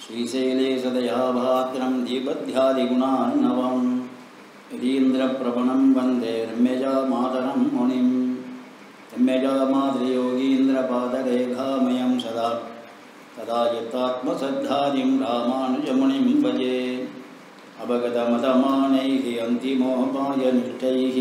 श्रीशैले सदयाभात्रं दीपध्यादिगुणार्णवं यतीन्द्रप्रवणं वन्दे रम्यजामातरं मुनिं रम्यजामातृयोगीन्द्रपादरेखामयं सदा तदा यत्तात्मसद्धादिं रामानुजमुनिं भजे अवगतमतमानैः अन्तिमोपायनिष्ठैः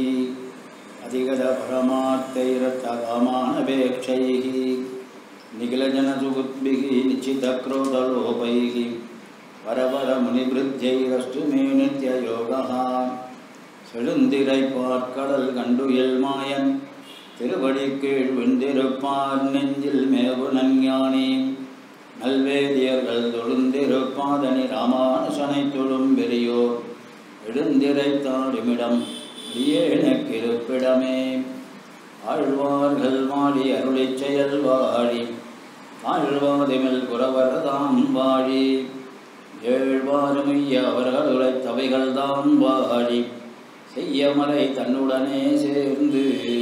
अधिगतपरमार्थैरर्थकामानपेक्षैः निखिलजनसुहृद्भिः निश्चितक्रोधलोपैः வரவரமுனிபிருத்தியைரஸ்து மே நித்யயோகः செழுந்திரைப்பாற்கடல் கண்டுயல் மாயன் திருவடி கீழ் வெந்திருப்பார் நெஞ்சில் மேவு நஞ்ஞானி நல்வேதியர்கள் தொழுந்திருப்பாதனி ராமானுசனை தொழும் பெரியோர் எழுந்திரைத்தாடிமிடம் அடியேனக்கிருப்பிடமே ஆழ்வார்கள் வாடி அருளிச் செயல் வாழி ஆழ்வாதிமில் குறவரதாம் வாழி ஏழ்வாறுமைய அவர்கள் உழைத்தவைகள் தான் வாழி செய்யமலை தன்னுடனே சேர்ந்து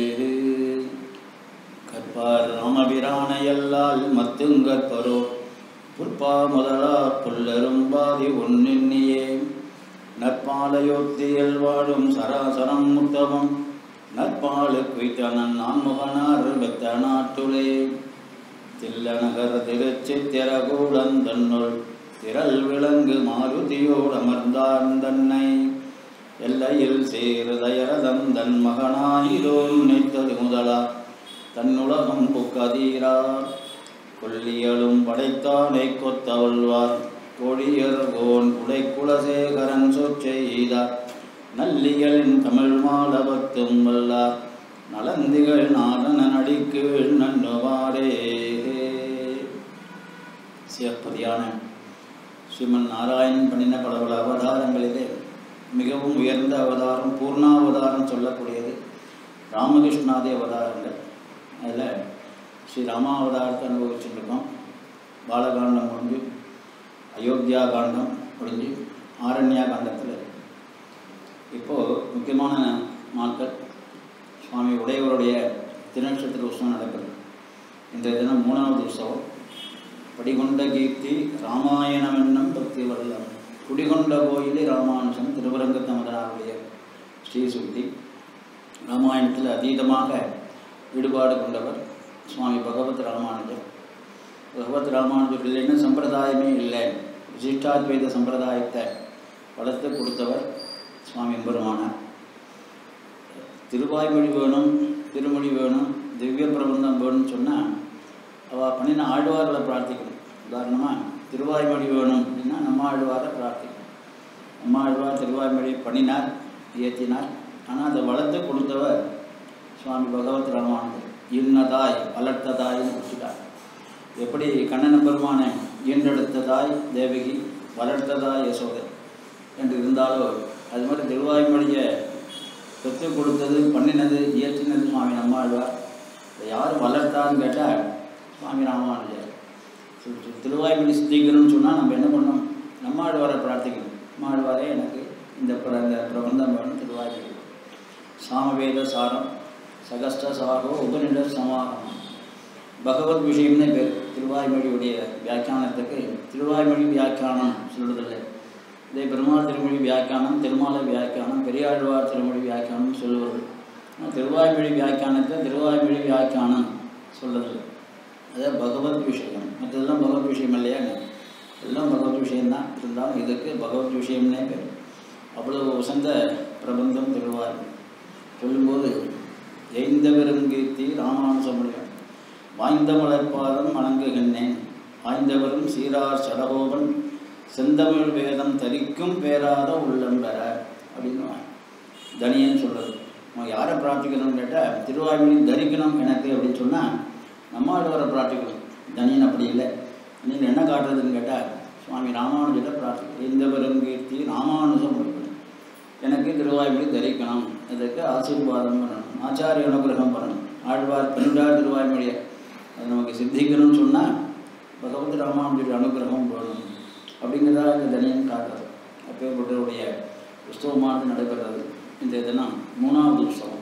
கற்பார் ராமபிரானையல்லால் மத்துங்கற்பரோ புற்பா முதலா புல்லரும்பாதி ஒன்னெண்ணியே நற்பாலையொத்தியல் வாழும் சராசரம் முத்தமம் நற்பாலு குய்த்தனன் நான்முகனார் வெத்த நாட்டுளே தில்லநகர் திருச்சித்திரகூடன் தன்னுள் திரள் விளங்கு மாருதியோடு அமர்ந்தான் தன்னை எல்லையில் சேருதயரதம் தன் மகனாயிரோன் நினைத்தது முதலா தன்னுலகம் புக்கதீரா கொல்லியலும் படைத்தானை கொத்தவள்வார் கொடியர் கோன் உடைக்குலசேகரன் சொற்செய்தார் நல்லியலின் தமிழ் மாலபத்தும் வல்லார் நலந்திகள் நாடன நடிக்கீழ் நன்னுவாரே சிவப்பதியான ஸ்ரீமன் நாராயணன் பண்ணின பல பல அவதாரங்களிலே மிகவும் உயர்ந்த அவதாரம் பூர்ணாவதாரம் சொல்லக்கூடியது ராமகிருஷ்ணாதி அவதாரங்கள் அதில் ஸ்ரீ ராமாவதாரத்தை அனுபவிச்சுருக்கோம் பாலகாண்டம் முடிஞ்சு அயோத்தியா காண்டம் முடிஞ்சு ஆரண்யா காண்டத்தில் இப்போது முக்கியமான நாட்கள் சுவாமி உடையவருடைய திருநட்சத்திர உற்சவம் நடக்கிறது இந்த தினம் மூணாவது உற்சவம் படிகொண்ட கீர்த்தி ராமாயணம் என்னும் பக்தி வல்லம் குடிகொண்ட கோயிலே ராமானுஜன் திருவரங்கத்தமதனாருடைய ஸ்ரீசுக்தி ராமாயணத்தில் அதீதமாக ஈடுபாடு கொண்டவர் சுவாமி பகவத் ராமானுஜர் பகவத் ராமானுஜர் இல்லைன்னு சம்பிரதாயமே இல்லை விசிஷ்டாத்வைத சம்பிரதாயத்தை வளர்த்து கொடுத்தவர் சுவாமி எம்பெருமானார் திருவாய்மொழி வேணும் திருமொழி வேணும் திவ்ய பிரபந்தம் வேணும்னு சொன்னால் அவள் பண்ணின ஆழ்வார்களை பிரார்த்திக்கணும் உதாரணமாக திருவாய்மொழி வேணும் அப்படின்னா நம்ம ஆழ்வாரை பிரார்த்திக்கணும் நம்ம ஆழ்வார் திருவாய்மொழி பண்ணினார் இயற்றினார் ஆனால் அதை வளர்த்து கொடுத்தவர் சுவாமி பகவத் ராமானுஜர் இன்னதாய் வளர்த்ததாய்னு வச்சுட்டார் எப்படி கண்ணன பெருமானை ஈன்றெடுத்ததாய் தேவகி வளர்த்ததாய் யசோதை என்று இருந்தாலோ அது மாதிரி திருவாய்மொழியை பெற்றுக் கொடுத்தது பண்ணினது இயற்றினது சுவாமி நம்மாழ்வார் இதை யார் வளர்த்தான்னு கேட்டால் சுவாமி ராமானுஜர் திருவாய்மொழி சித்திக்கணும்னு சொன்னால் நம்ம என்ன பண்ணோம் நம்மாழ்வாரை பிரார்த்திக்கணும் நம்மாழ்வாரே எனக்கு இந்த பிர இந்த பிரபந்தம் வேணும் திருவாய்மொழி சாமவேத சாரம் சகஸ்ட சாகோ உபநிட சமாகமம் பகவத் விஷயம்னே பேர் திருவாய்மொழியுடைய வியாக்கியானத்துக்கு திருவாய்மொழி வியாக்கியானம் சொல்வதில்லை இதே பெருமாள் திருமொழி வியாக்கியானம் திருமாலை வியாக்கியானம் பெரியாழ்வார் திருமொழி வியாக்கியானம் சொல்லுவார்கள் ஆனால் திருவாய்மொழி வியாக்கியானத்தை திருவாய்மொழி வியாக்கியானம் சொல்லுதில்லை அதே பகவத் விஷயம் மற்றதெல்லாம் பகவத் விஷயம் இல்லையா எல்லாம் பகவத் விஷயம்தான் இருந்தாலும் இதுக்கு பகவத் விஷயம்னே பேர் அவ்வளவு உசந்த பிரபந்தம் திருவாய்மொழி சொல்லும்போது எய்ந்த பெருங்கீர்த்தி ராமானுசமுடியம் வாய்ந்த மலர்பாதம் வணங்குகின்றேன் வாய்ந்தவரும் சீரார் சடகோபன் செந்தமிழ் வேதம் தரிக்கும் பேராத உள்ளம் பெற அப்படின்னு தனியன் சொல்கிறது அவன் யாரை பிரார்த்திக்கணும்னு கேட்டால் திருவாய்மொழி தரிக்கணும் எனக்கு அப்படின்னு சொன்னால் நம்மாழ்வாரை பிரார்த்திக்கணும் தனியன் அப்படி இல்லை நீங்கள் என்ன காட்டுறதுன்னு கேட்டால் சுவாமி ராமானுஜத்தை பிரார்த்திக்கணும் இந்த பெருங்கீர்த்தி ராமானுஜம் முடிக்கணும் எனக்கு திருவாய்மொழி தரிக்கணும் இதுக்கு ஆசீர்வாதம் பண்ணணும் ஆச்சாரிய அனுகிரகம் பண்ணணும் ஆழ்வார் பெருண்டார் திருவாய்மொழியை அது நமக்கு சித்திக்கணும்னு சொன்னால் பகவத் ராமானுஜருடைய அனுகிரகம் வேணும் அப்படிங்கிறதா இந்த தனியன் காட்டுறது அப்பேற்பட்டவருடைய உற்சவமானது நடைபெறுறது இந்த தினம் மூணாவது உற்சவம்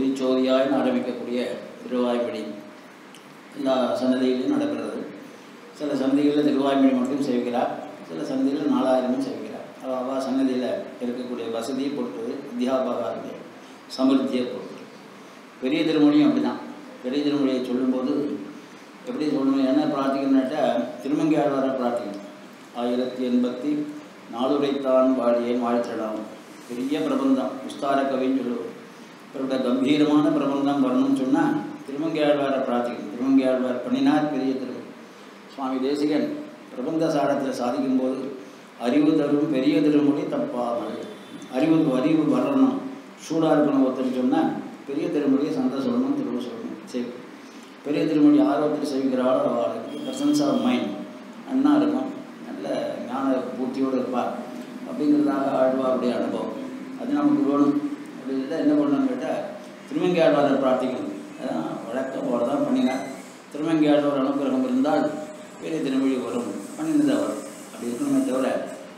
முடிச்சோதியாய் ஆரம்பிக்கக்கூடிய திருவாய்மொழி எல்லா சன்னதியிலையும் நடைபெறுறது சில சந்தைகளில் திருவாய்மொழி மட்டும் சேவிக்கிறார் சில சந்தைகளில் நாலாயிரமும் சேவிக்கிறார் அவள் அவள் சன்னதியில் இருக்கக்கூடிய வசதியை பொறுத்தது அத்தியாபகாரத்தை சமிருத்தியை பொறுத்தது பெரிய திருமொழியும் அப்படிதான் பெரிய திருமொழியை சொல்லும்போது எப்படி சொல்லணும் என்ன பிரார்த்திக்கணும்னாட்டா திருமங்கை ஆழ்வாரை பிரார்த்திக்கணும் ஆயிரத்தி எண்பத்தி நாலுரைத்தான் வாழியேன் வாழ்த்திடலாம் பெரிய பிரபந்தம் விஸ்தார கவின்னு சொல்லுவோம் இவரோட கம்பீரமான பிரபந்தம் வரணும்னு சொன்னால் திருமங்கை ஆழ்வாரை பிரார்த்திக்கணும் திருமங்கை ஆழ்வார் பண்ணினார் பெரிய திரு சுவாமி தேசிகன் பிரபந்த சாடத்தில் சாதிக்கும்போது அறிவு தரும் பெரிய திருமொழி தப்பாமல் அறிவு அறிவு வரணும் சூடாக இருக்கணும் ஒருத்தர் சொன்னால் பெரிய திருமொழியை சந்தை சொல்லணும் திரும்ப சொல்லணும் சரி பெரிய திருமொழி ஆரோக்கியத்தை சேவிக்கிறாளோ அவளுக்கு பிரசன்ஸ் ஆஃப் மைண்ட் அண்ணா இருக்கும் நல்ல ஞான பூர்த்தியோடு இருப்பார் அப்படிங்கிறதாக ஆழ்வாருடைய அனுபவம் அது நமக்கு வேணும் அப்படின்றத என்ன பண்ணணும்னு கேட்டால் திருமங்கை ஆழ்வாரை பிரார்த்திக்கணும் அதான் வழக்கம் போல தான் பண்ணினார் திருமங்கை ஆழ்வார் அனுகிரகம் இருந்தால் பெரிய திருமொழி வரும் பண்ணினது அவர் அப்படி இருக்கணுமே தவிர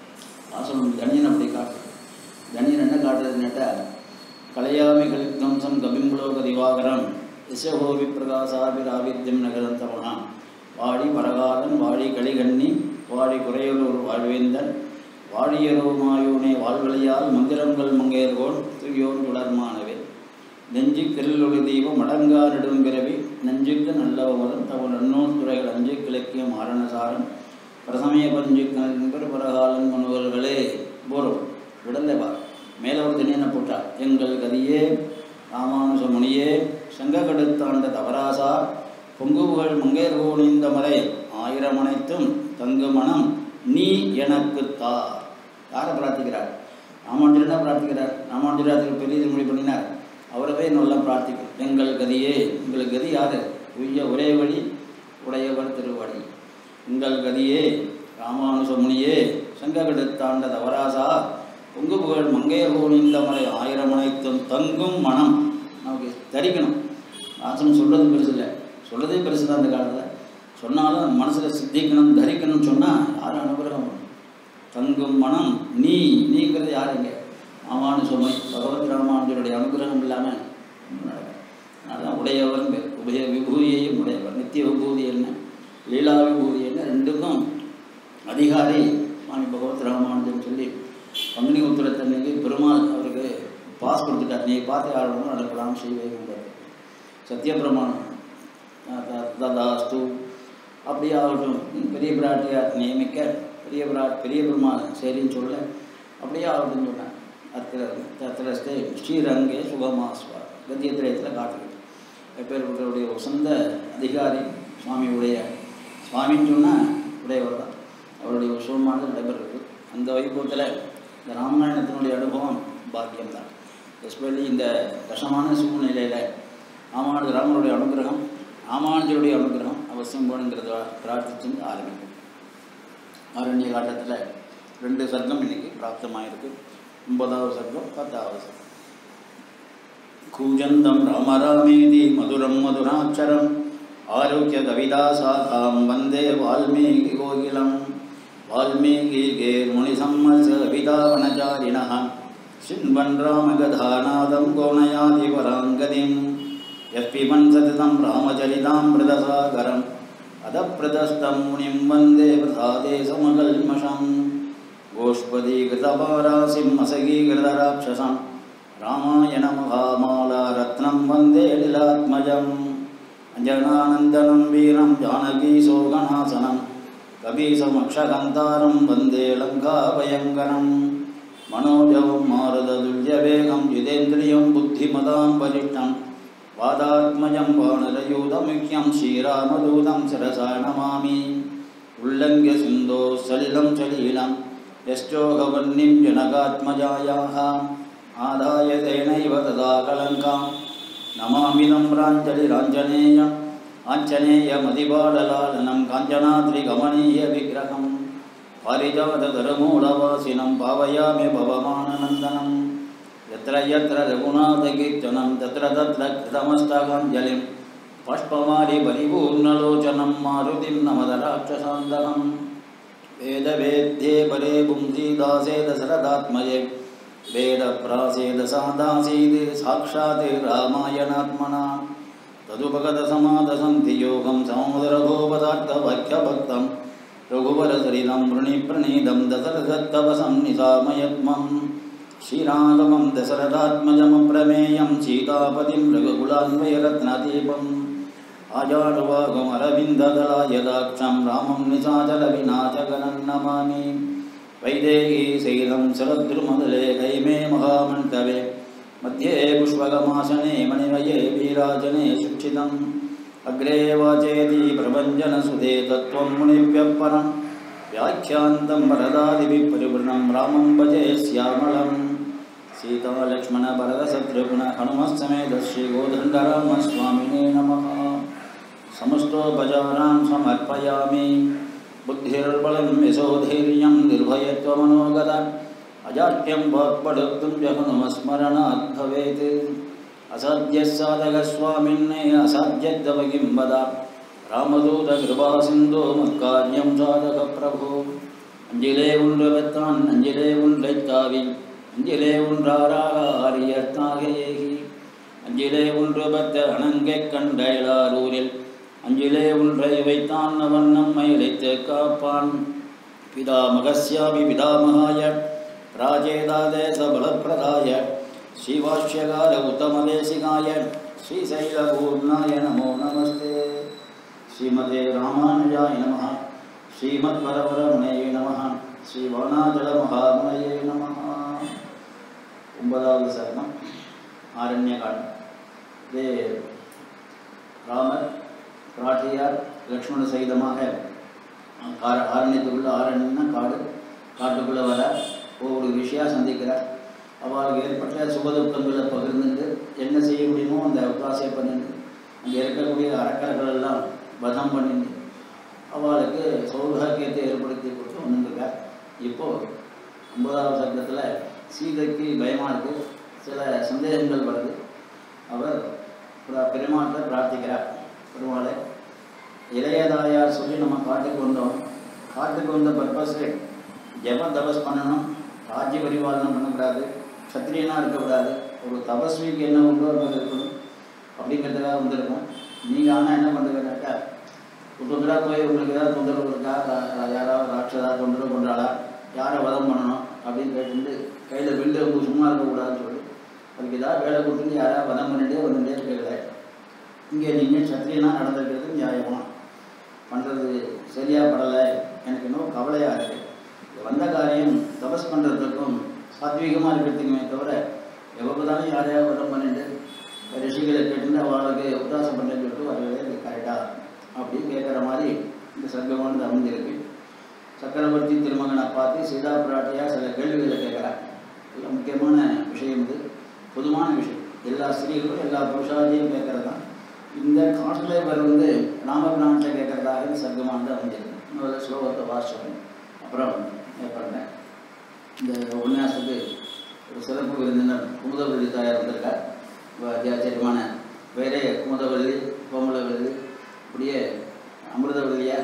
வாசனம் தனியன் அப்படி காட்டு தனியன் என்ன காட்டுறதுன்னுட்டா கலையாமி கலித்வம்சம் கபிம்புலோக திவாகரம் யசகோவி பிரகாசாபிராவித்யம் நகரந்தமனா வாழி பரகாலன் வாழி கலிகண்ணி வாழி குறையலூர் வாழ்வேந்தன் வாழியரோ மாயோனே வாழ்வழியால் மந்திரங்கள் மங்கையர்கோன் துயோன் தொடர்மானவே நெஞ்சு கிருளொளி தெய்வம் அடங்கா நெடும் பிறவி நெஞ்சுக்கு நல்லவரம் தவ நன்னோன் துறைகள் அஞ்சு கிழக்கியம் ஆரணசாரம் பிரசமய பஞ்சு கண்பர் பரகாலன் மனுவர்களே போரும் விடலை வா மேலே ஒரு தனியனை போட்டா எங்கள் கதியே ராமானுஜ முனியே செங்ககடுத்தாண்ட தவராசா பொங்குபுகழ் மங்கையர்கோன் இந்த மறை ஆயிரம் அனைத்தும் தங்கு மனம் நீ எனக்கு தா யாரை பிரார்த்திக்கிறார் ராமானுஜர் தான் பிரார்த்திக்கிறார் ராமானுஜராத்திரி பெரிய மொழி பண்ணினார் அவரவே நல்லா பிரார்த்திக்கும் எங்கள் கதியே எங்கள் கதி யாரு உய்ய ஒரே வழி உடையவர் திருவடி உங்கள் கதியே ராமானுஜ முனியே செங்ககடுத்தாண்ட தவராசா பொங்கு புகழ் மங்கையர்கோன் இந்த மலை ஆயிரம் அனைத்தும் தங்கும் மனம் நமக்கு தரிக்கணும் ஆசனம் சொல்கிறது பெருசு இல்லை சொல்கிறதே பெருசு தான் அந்த காலத்தில் சொன்னாலும் மனசில் சித்திக்கணும் தரிக்கணும்னு சொன்னால் யாரும் அனுகிரகம் பண்ணணும். தங்கும் மனம் நீ நீங்கிறது யாருங்க ராமானு சுமை பகவத் ராமானுஜருடைய அனுகிரகம் இல்லாமல் ஒண்ணும் நடக்காது. அதான் உடையவர் பேர். உபய விபூதியையும் உடையவர் நித்திய விபூதி என்ன லீலா விபூதி என்ன ரெண்டுக்கும் அதிகாரி சுவாமி பகவத் ராமானுஜன் சொல்லி பங்குனி உத்திரத்தன்னைக்கு பெருமாள் அவருக்கு பாஸ் கொடுத்துட்டார் நீ பார்த்து ஆடணும் நடக்கலாம் செய்வேங்கிறார் சத்தியபிரமாணம் த- த- ததாஸ்து அப்படி ஆகட்டும் பெரிய பிராட்டியார் நியமிக்க பெரிய பிரா பெரிய பெருமாள் சரின்னு சொல்ல அப்படியே ஆகட்டும்னு சொன்னேன் அத்திர அத்திர ஸ்ரீ ஸ்ரீரங்கே சுகமாஸ்வா கத்தியத்திரயத்தில் காட்டுகிறது எப்பேற்பட்டவருடைய உசந்த அதிகாரி சுவாமியுடைய சுவாமின்னு சொன்னால் உடையவர் தான் அவருடைய உற்சவமானது நடைபெறுகிறது அந்த வைபவத்தில் இந்த ராமாயணத்தினுடைய அனுபவம் பாக்கியம்தான் எஸ்பெஷலி இந்த கஷ்டமான சூழ்நிலையில் ராமானுஜ ராமனுடைய அனுகிரகம் ராமானுஜருடைய அனுகிரகம் அவசியம் வேணுங்கிறத பிரார்த்திச்சு ஆரம்பிக்கும் ஆரண்ய காட்டத்தில் ரெண்டு சர்க்கம் இன்னைக்கு பிராப்தமாயிருக்கு ஒன்பதாவது சர்க்கம் பத்தாவது சர்க்கம் கூஜந்தம் ராமராமேதி மதுரம் மதுராட்சரம் ஆரோக்கிய கவிதாசாகாம் வந்தே வால்மீகி கோகிலம் வால்மீகிகேர் முனிசம்மச கவிதாவனச்சாரிணः சின்வன் ராமகதாநாதம் கோணயாதிபராங்கதிம் यत्पिबन् सततं रामचरितामृतसागरम् अधप्रदस्तं मुनिं वन्दे प्रसादेशमकल्मषम् गोष्पदीकृतपारासिंहसगीकृतराक्षसं रामायणमहामालारत्नं वन्दे लीलात्मजम् अञ्जनानन्दनं वीरं जानकीशोकनाशनं कपीसमक्षगन्तारं वन्दे लङ्काभयङ्करं मनोजवं मारुदुल्यवेगं जितेन्द्रियं बुद्धिमतां वरिष्ठं वादात्मजं वानरयूतमुख्यं श्रीरामदूतं शिरसा नमामि उल्लङ्घ्य सिन्धो सलिलं सलीलं यश्चोगवर्णिं जनकात्मजायाः आदाय तेनैव तदा कलङ्कां नमामिदं प्राञ्जलिराञ्जनेयम् आञ्जनेयमतिपाडलालनं काञ्चनाद्रिगमनीयविग्रहं पारिजातधरमूलवासिनं भावयामि भवमाननन्दनं यत्र यत्र रघुनाथकीर्तनं तत्र तत्र कृतमस्तकाञ्जलिं पुष्पमारि परिपूर्णलोचनं मारुतिं नमद राक्षसान्दनं वेदवेद्ये परे पुंसि दासे दशरथात्मये वेदप्रासेद सादासीत् साक्षात् रामायणात्मना तदुपगतसमादसन्ति योगं समुदरभूपदार्थवाक्यभक्तं रघुवरसरिदं वृणिप्रणीदं दशरथत्तवसं निसामयत्मं श्रीराघवं दशरथात्मजमप्रमेयं सीतापतिं रघुकुलान्वयरत्नदीपम् आजानुवागमरविन्ददलायदाक्षं रामं निशाचलविनाशकनं नमामि वैदेही शैलं शरद्रुमदले कैमे महामण्डवे मध्ये पुष्पगमासने मणिमये वीराजने शिक्षितम् अग्रे वाचेति प्रभञ्जनसुधे तत्त्वं मुनिभ्यः परं व्याख्यान्तं वरदादिभिः परिपूर्णं रामं भजे श्यामलं सीतालक्ष्मणभरतशत्रुघ्न हनुमत्समेत श्रीगोदण्डरामस्वामिने नमः समस्तोपचारां समर्पयामि बुद्धिर्बलं यशोधैर्यं निर्भयत्वमनोगत अजाड्यं वाक्पडुक्तुं च हनुमस्मरणात् भवेत् असाध्यः साधकस्वामिन्ने असाध्यद्दव किं वद ராமதூதகிருபாசிந்தோ மத்காரியம் சாதக பிரபோ அஞ்சிலே ஒன்று வெத்தான் அஞ்சிலே ஒன்றை தாவி அஞ்சிலே ஒன்றாராக ஆரியத்தாகேகி அஞ்சிலே ஒன்று பத்த அணங்கைக் கண்ட இளாரூரில் அஞ்சிலே ஒன்றை வைத்தான் அவன் நம்மை இழைத்து காப்பான் பிதாமகஸ்யாமி பிதாமகாய ராஜேதாதேச பலப்பிரதாய ஸ்ரீவாஷ்யகார உத்தமதேசிகாய ஸ்ரீசைலபூர்ணாய நமோ நமஸ்தே ஸ்ரீமதே ராமானுஜாய நம ஸ்ரீமத்வரவரமுனையே நம ஸ்ரீவாணாஜலமகாமுனையே நம ஒன்பதாவது சரணம் ஆரண்யகாண்டம் இதே ராமர் பிராட்டியார் லக்ஷ்மண சகிதமாக கார ஆரண்யத்துக்குள்ள ஆரண்யம்னா காடு காட்டுக்குள்ளே வர ஒவ்வொரு விஷயம் சந்திக்கிறார் அவளுக்கு ஏற்பட்ட சுபதுக்கங்களை பகிர்ந்துட்டு என்ன செய்ய முடியுமோ அந்த ஒத்தாசையை பண்ணிட்டு அங்கே இருக்கக்கூடிய அரக்கர்கள் எல்லாம் வதம் பண்ணிட்டு அவளுக்கு சௌபாகியத்தை ஏற்படுத்தி கொடுத்து வந்துருக்கார் இப்போது ஒன்பதாவது சட்டத்தில் சீதைக்கு பயமாக இருக்குது சில சந்தேகங்கள் வருது அவர் பிர- பெருமாள்கிட்ட பிரார்த்திக்கிறார் பெருமாளை இளையதாயார் சொல்லி நம்ம காட்டுக்கு வந்தோம் காட்டுக்கு வந்த பர்பஸு ஜப தபஸ் பண்ணணும் ராஜ்ய பரிபாலனம் பண்ணக்கூடாது சத்திரியனாக இருக்கக்கூடாது ஒரு தபஸ்விக்கு என்ன உண்டோ அது இருக்கணும் அப்படிங்கிறதுக்காக வந்திருக்கோம் நீங்கள் ஆனால் என்ன பண்ணுறீங்கன்னாக்கா தொந்தராக போய் உங்களுக்கு ஏதாவது தொந்தரவு இருக்கா ரா- ரா- யாராவது ராட்சதா தொந்தரவு பண்ணுறாளா யாரை வதம் பண்ணணும் அப்படின்னு கேட்டு கையில் வில்லு அவங்க சும்மா இருக்கக்கூடாதுன்னு சொல்லி அதுக்கு ஏதாவது வேலை கொடுத்துட்டு யாராவது வதம் பண்ணிட்டே வந்துட்டே இருக்கல இங்கே நீங்கள் சத்திரியனாக நடந்திருக்கிறது நியாயமா பண்ணுறது சரியாக படலை எனக்கு இன்னும் கவலையாக இருக்குது வந்த காரியம் தபஸ் பண்ணுறதுக்கும் சாத்வீகமாக இருக்கிறதுக்குமே தவிர எவ்வளோதானே யாரையாவது வதம் பண்ணிட்டு ரிஷிகளை கேட்டு அவளுக்கு உத்தாசம் பண்ணுறேன்னு சொல்லிட்டு வரவே இது கரெக்டாக அப்படின்னு கேட்குற மாதிரி இந்த சர்க்கமானது அமைஞ்சிருக்கு சக்கரவர்த்தி திருமகனை பார்த்து சீதா பிராட்டியாக சில கேள்விகளை கேட்குறாங்க இதெல்லாம் முக்கியமான விஷயம் இது பொதுவான விஷயம் எல்லா ஸ்திரீகளும் எல்லா புருஷாலையும் கேட்குறது தான் இந்த கான்ஸ்டலேபர் வந்து ராமபிரான்ட்ட கேட்குறதாக இந்த சர்க்கமானது அமைஞ்சிருக்கு இன்னொரு ஸ்லோகத்தை வாசிச்சோம் அப்புறம் ஏற்படுறேன் இந்த உபன்யாசத்துக்கு ஒரு சிறப்பு விருந்தினர் குமுதவல்லி தாயார் வந்திருக்கார் ரொம்ப அத்தியாச்சரியமான வேறே குமுதவல்லி கோமலவல்லி அப்படியே அமிர்தவல்லியா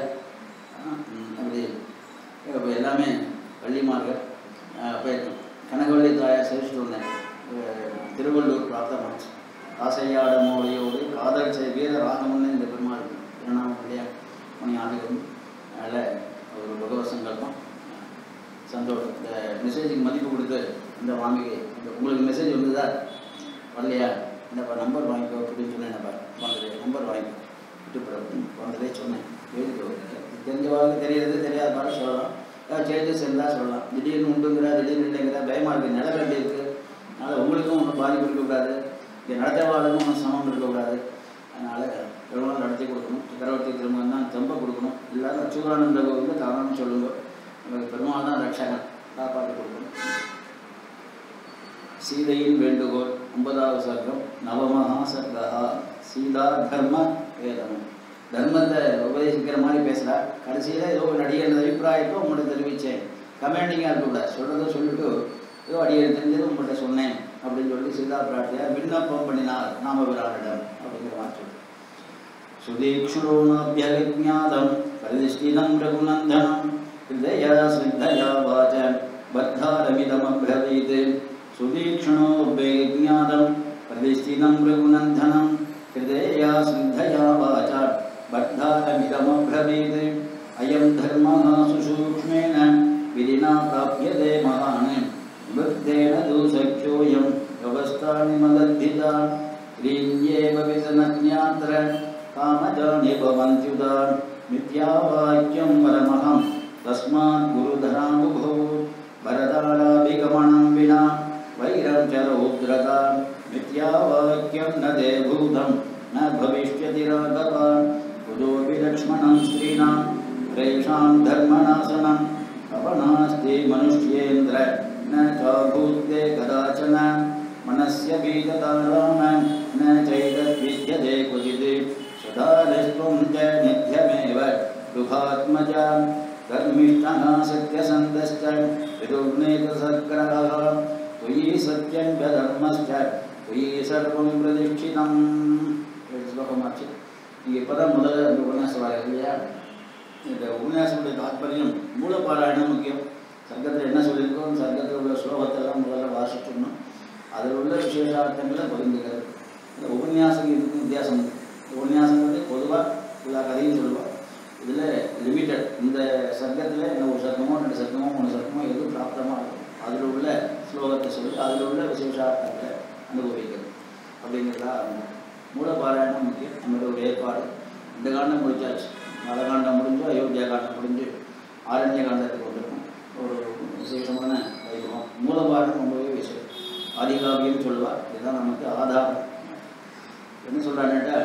ஆ, ம், அப்படி இப்போ எல்லாமே வள்ளிமார்கள் அப்போ கனகவள்ளி தாயார் சேவிச்சுட்டு வந்தேன் அஹ், திருவள்ளூர் பிரார்த்தனை காசையாட மோடியோடு காதல் செய் வீர ராகமன்னு இந்த பெருமாள் திருநாமம் இல்லையா மணி ஆண்டுகள் அதனால் ஒரு பகவத் சங்கல்பம் சந்தோஷம் இந்த மெசேஜுக்கு மதிப்பு கொடுத்து இந்த வாங்கி இந்த உங்களுக்கு மெசேஜ் வந்ததா வரலையா இந்தப்பா நம்பர் வாங்கிக்கோ அப்படின்னு சொன்னேன் என்னப்பா வந்தது நம்பர் வாங்கிக்கோ விட்டு வந்ததே சொன்னேன் எழுதிக்கோ தெரிஞ்ச வாழ்க்கை தெரியாது தெரியாத பாட்டு சொல்லலாம் ஏதாவது சேஞ்சஸ் இருந்தால் சொல்லலாம் திடீர்னு உண்டுங்கிற திடீர்னு இல்லைங்கிற பயமாக இருக்குது நில வேண்டி இருக்குது அதனால் உங்களுக்கும் ஒன்றும் பாதிப்பு இருக்கக்கூடாது இங்கே நடத்தவாளுக்கும் ஒன்றும் சமம் இருக்கக்கூடாது அதனால் பெருமாள் நடத்தி கொடுக்கணும் சக்கரவர்த்தி திருமணம் தான் தெம்ப கொடுக்கணும் இல்லாத அச்சுதானந்த கோவிலில் காரணம் சொல்லுங்க உங்களுக்கு பெருமாள் தான் ரட்சகன் காப்பாற்றி கொடுக்கணும் சீதையின் வேண்டுகோள் ஒன்பதாவது சர்க்கம் நவமகா சர்க்கா சீதா தர்ம வேதனம் தர்மத்தை உபதேசிக்கிற மாதிரி பேசுகிறா கடைசியில் ஏதோ ஒரு நடிகர் அபிப்பிராயத்தை உங்கள்கிட்ட தெரிவித்தேன் கமெண்டிங்காக இருக்கக்கூடாது சொல்கிறத சொல்லிட்டு ஏதோ அடியர் தெரிஞ்சது உங்கள்கிட்ட சொன்னேன் அப்படின்னு சொல்லி சீதா பிராட்டியார் விண்ணப்பம் பண்ணினார் நாமபிரானிடம் அப்படிங்கிற மாதிரி சொல்லி சுதீக்ஷுரோணாபியவிஜாதம் பிரதிஷ்டிதம் ரகுநந்தனம் ஹிருதயா சித்தயா வாச்ச பத்தாரமிதமப்ரவீத் சுதீக்ஷணோபியஜாதம் பிரதிஷ்டிதம் ரகுநந்தனம் हृदया सिद्धया वाचा बद्धारमिदमब्रवीत् अयं धर्मः सुसूक्ष्मेण विधिना प्राप्यते महान् वृद्धेन दूसख्योऽयं व्यवस्थानि मदद्धिता क्रीन्येव विसनज्ञात्र कामजानि भवन्त्युदा मिथ्यावाक्यं परमहं तस्मात् गुरुधरानुभवो भरताराभिगमनं विना वैरं च रौद्रता मिथ्यावाक्यं न ते भूतं न भविष्यति राघवान् कुतोऽपि लक्ष्मणं स्त्रीणां प्रेषां धर्मनाशनं कवनास्ति मनुष्येन्द्र न चाभूत्ते कदाचन मनस्य बीजताराम न चैतद्विद्यते क्वचित् सदारिस्त्वं च नित्यमेव गृहात्मजा धर्मिष्ठः सत्यसन्धश्च विदुर्नेतसद्ग्रहः त्वयि सत्यं च धर्मश्च त्वयि सर्वं प्रतिष्ठितम् ரெண்டு ஸ்லோகமாச்சு நீங்கள் இப்போ தான் முதல்ல இந்த உபன்யாசம் வர இல்லையா இந்த உபன்யாசனுடைய தாத்பரியம் மூலபாராயணம் முக்கியம் சர்க்கத்தில் என்ன சொல்லியிருக்கோம் சர்க்கத்தில் உள்ள ஸ்லோகத்தெல்லாம் முதல்ல வாசிச்சிடணும் அதில் உள்ள விசேஷார்த்தங்களை பகிர்ந்துக்கிறது இந்த உபன்யாசம் இதுக்கு வித்தியாசம் இருக்கு. இந்த உபன்யாசம் வந்து பொதுவாக எல்லா கதையும் சொல்லுவாள் இதில் லிமிட்டட் இந்த சர்க்கத்தில் என்ன ஒரு சர்க்கமோ ரெண்டு சர்க்கமோ மூணு சர்க்கமோ எது பிராப்தமாக இருக்கும் அதில் உள்ள ஸ்லோகத்தை சொல்லி அதில் உள்ள விசேஷார்த்தங்களை அனுபவிக்கிறது அப்படிங்கிறதா மூலபாராயணம் முக்கியம் நம்மளோட ஒரு ஏற்பாடு இந்த காண்டம் முடிச்சாச்சு நலகாண்டம் முடிஞ்சு அயோத்தியா காண்டம் முடிஞ்சு ஆரண்ய காண்டத்துக்கு வந்திருக்கும் ஒரு விசேஷமான வைபவம் மூலபாரணம் ரொம்பவே விசேஷம் ஆதிகாவியம் சொல்லுவார் இதுதான் நமக்கு ஆதாரம் என்ன சொல்கிறாங்கட்டா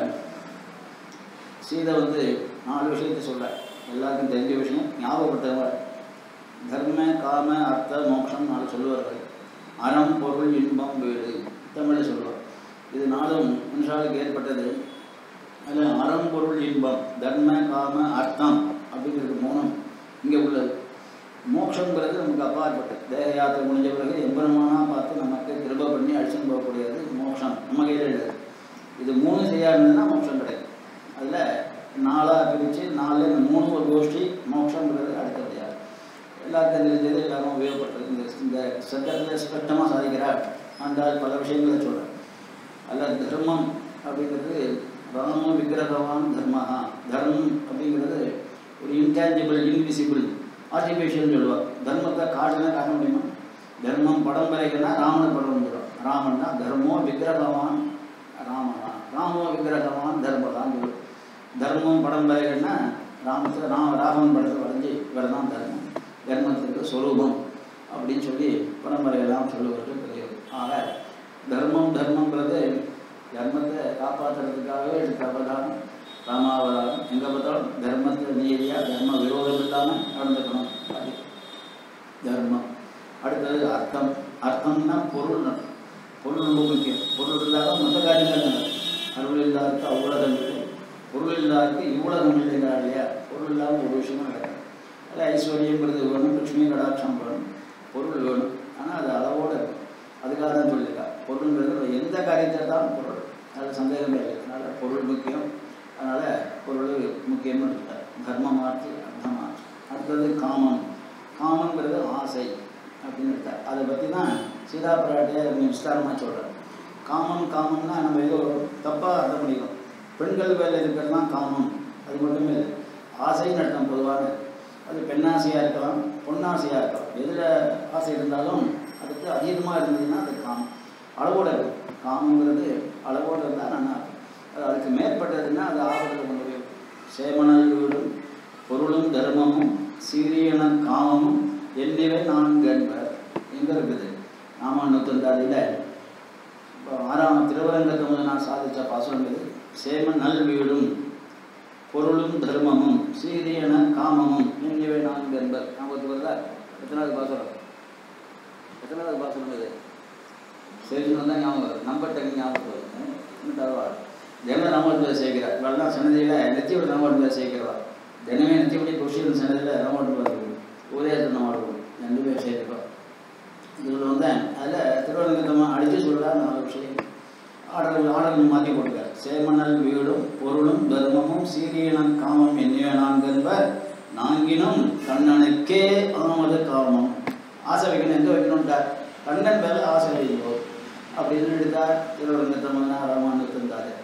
சீதை வந்து நாலு விஷயத்தை சொல்கிறார் எல்லாருக்கும் தெரிஞ்ச விஷயம் ஞாபகப்படுத்தவர் தர்ம காம அர்த்த மோட்சம் நாலு சொல்லுவார்கள் அறம் பொருள் இன்பம் வீடு தமிழில் சொல்லுவார் இது நாளும் மனுஷாவுக்கு ஏற்பட்டது அதில் அறம் பொருள் இன்பம் தர்ம காம அர்த்தம் அப்படிங்கிறது மூணும் இங்கே உள்ளது மோட்சங்கிறது நமக்கு அப்பாற்பட்டது தேக யாத்திரை முடிஞ்ச பிறகு எம்பெருமானா பார்த்து நமக்கு கிருப பண்ணி அழிச்சுன்னு போகக்கூடியது மோட்சம் நம்ம கையில் இல்லை இது மூணு செய்யா இருந்ததுன்னா மோட்சம் கிடைக்கும் அதில் நாலாக பிரித்து நாலு இந்த மூணு ஒரு கோஷ்டி மோட்சங்கிறது அடுத்தபடியாக எல்லாருக்கும் தெரிஞ்சது எல்லாரும் உபயோகப்பட்டது இந்த இந்த சட்டத்தில் ஸ்பஷ்டமாக சாதிக்கிறார் ஆண்டால் பல விஷயங்களை சொல்கிறார் அல்ல தர்மம் அப்படிங்கிறது ராமோ விக்கிரகவான் தர்மஹா தர்மம் அப்படிங்கிறது ஒரு இன்டான்ஜிபிள் இன்விசிபிள் ஆர்டிஃபிஷியல்னு சொல்லுவாள் தர்மத்தை காட்டுனா காட்ட முடியுமா தர்மம் படம் வரைக்குன்னா ராமனை படம் வந்துடும் ராமன்னா தர்மோ விக்கிரகவான் ராமனா ராமோ விக்கிரகவான் தர்மதான் சொல்லுவோம் தர்மம் படம் வரைக்குன்னா ராமத்தை ராம ராமன் படத்தை வரைஞ்சி இவர் தான் தர்மம் தர்மத்துக்கு சொரூபம் அப்படின்னு சொல்லி பரம்பரையெல்லாம் சொல்லுவது பெரியது ஆக தர்மம் தர்மங்கிறது தர்மத்தை காப்பாற்றுறதுக்காகவே எடுத்த அவதாரம் ராமாவதாரம் எங்கே பார்த்தாலும் தர்மத்தை நீதியாக தர்ம விரோதம் இல்லாமல் நடந்துக்கணும் அது தர்மம் அடுத்தது அர்த்தம் அர்த்தம்னா பொருள் நடக்கும் பொருள் ரொம்ப முக்கியம் பொருள் இல்லாத மற்ற காரியங்கள் நடக்கும் அருள் இல்லாததுக்கு அவ்வுலகம் இல்லை பொருள் இல்லாததுக்கு இவ்வுலகம் இல்லைங்கிறா இல்லையா பொருள் இல்லாத ஒரு விஷயமும் நடக்கும் அது ஐஸ்வர்யங்கிறது வேணும் லட்சுமி கடாட்சம் வேணும் பொருள் வேணும் ஆனால் அது அளவோடு இருக்கும் அதுக்காக தான் சொல்லியிருக்கா பொருள்ங்கிறது எந்த காரியத்தை தான் பொருள் அதில் சந்தேகமே இல்லை அதனால் பொருள் முக்கியம் அதனால் பொருள் முக்கியம்னு இருக்கார் தர்மமாச்சு அர்த்தமாச்சு அடுத்தது காமம் காமங்கிறது ஆசை அப்படின்னு இருக்கார் அதை பற்றி தான் சீதா பிராட்டியை விஸ்தாரமாக சொல்கிறார் காமம் காமம்னா நம்ம ஏதோ தப்பாக அர்த்தம் பண்ணிக்கிறோம் பெண்கள் வேலை இருக்கிறது தான் காமம் அது மட்டுமே இல்லை ஆசைன்னு அர்த்தம் பொதுவாக அது பெண்ணாசையாக இருக்கலாம் பொன்னாசையாக இருக்கலாம் எதில் ஆசை இருந்தாலும் அதுக்கு அதிகமாக இருந்ததுன்னா அது காமம் அளவோடு இருக்கும் காமங்கிறது அளவோடு இருந்தால் நல்லா இருக்கும் அது அதுக்கு மேற்பட்டதுன்னா அது ஆபத்தில் கொண்டு போய் சேமனல் வீடும் பொருளும் தர்மமும் சீரியன காமமும் என்னிவே நான்கு என்பர் எங்கே இருக்குது நாம நூற்றந்தாதியில் இப்போ ஆறாம் திருவரங்கத்தை முதல் நான் சாதித்த பாசனம் இது சேம நல் வீடும் பொருளும் தர்மமும் சீரியன காமமும் என்னிவே நான்கு என்பர் ஞாபகத்துக்கு வருதா எத்தனாவது பாசனம் எத்தனாவது பாசனம் இது சரின்னு தான் ஞாபகம் வரும் நம்பர் டக்கு ஞாபகம் வரும் தினம் நாமத்தில் சேர்க்கிறார் இவெல்லாம் சன்னதியில் நெத்தியோட நாமத்தில் சேர்க்கிறவா தினமே நெத்தியோடைய கொஷின் சன்னதியில் நாமத்தில் வருது ஒரே நாமம் ரெண்டு பேர் சேர்க்கிறோம் இதில் வந்து அதில் திருவரங்கத்தமாக அடித்து சொல்கிறார் நாலு விஷயம் ஆடல் ஆடல் மாற்றி போட்டுக்கார் சேமனல் வீடும் பொருளும் தர்மமும் சீரியனம் காமம் என்னைய நான்கென்பர் நான்கினும் கண்ணனுக்கே ஆமது காமம் ஆசை வைக்கணும் எங்கே வைக்கணும்ட்டார் கண்ணன் மேலே ஆசை வைக்கோ அப்படின்னு எடுத்தார் திருவரங்கத்தமன்னா ராமானுக்கு இருந்தார்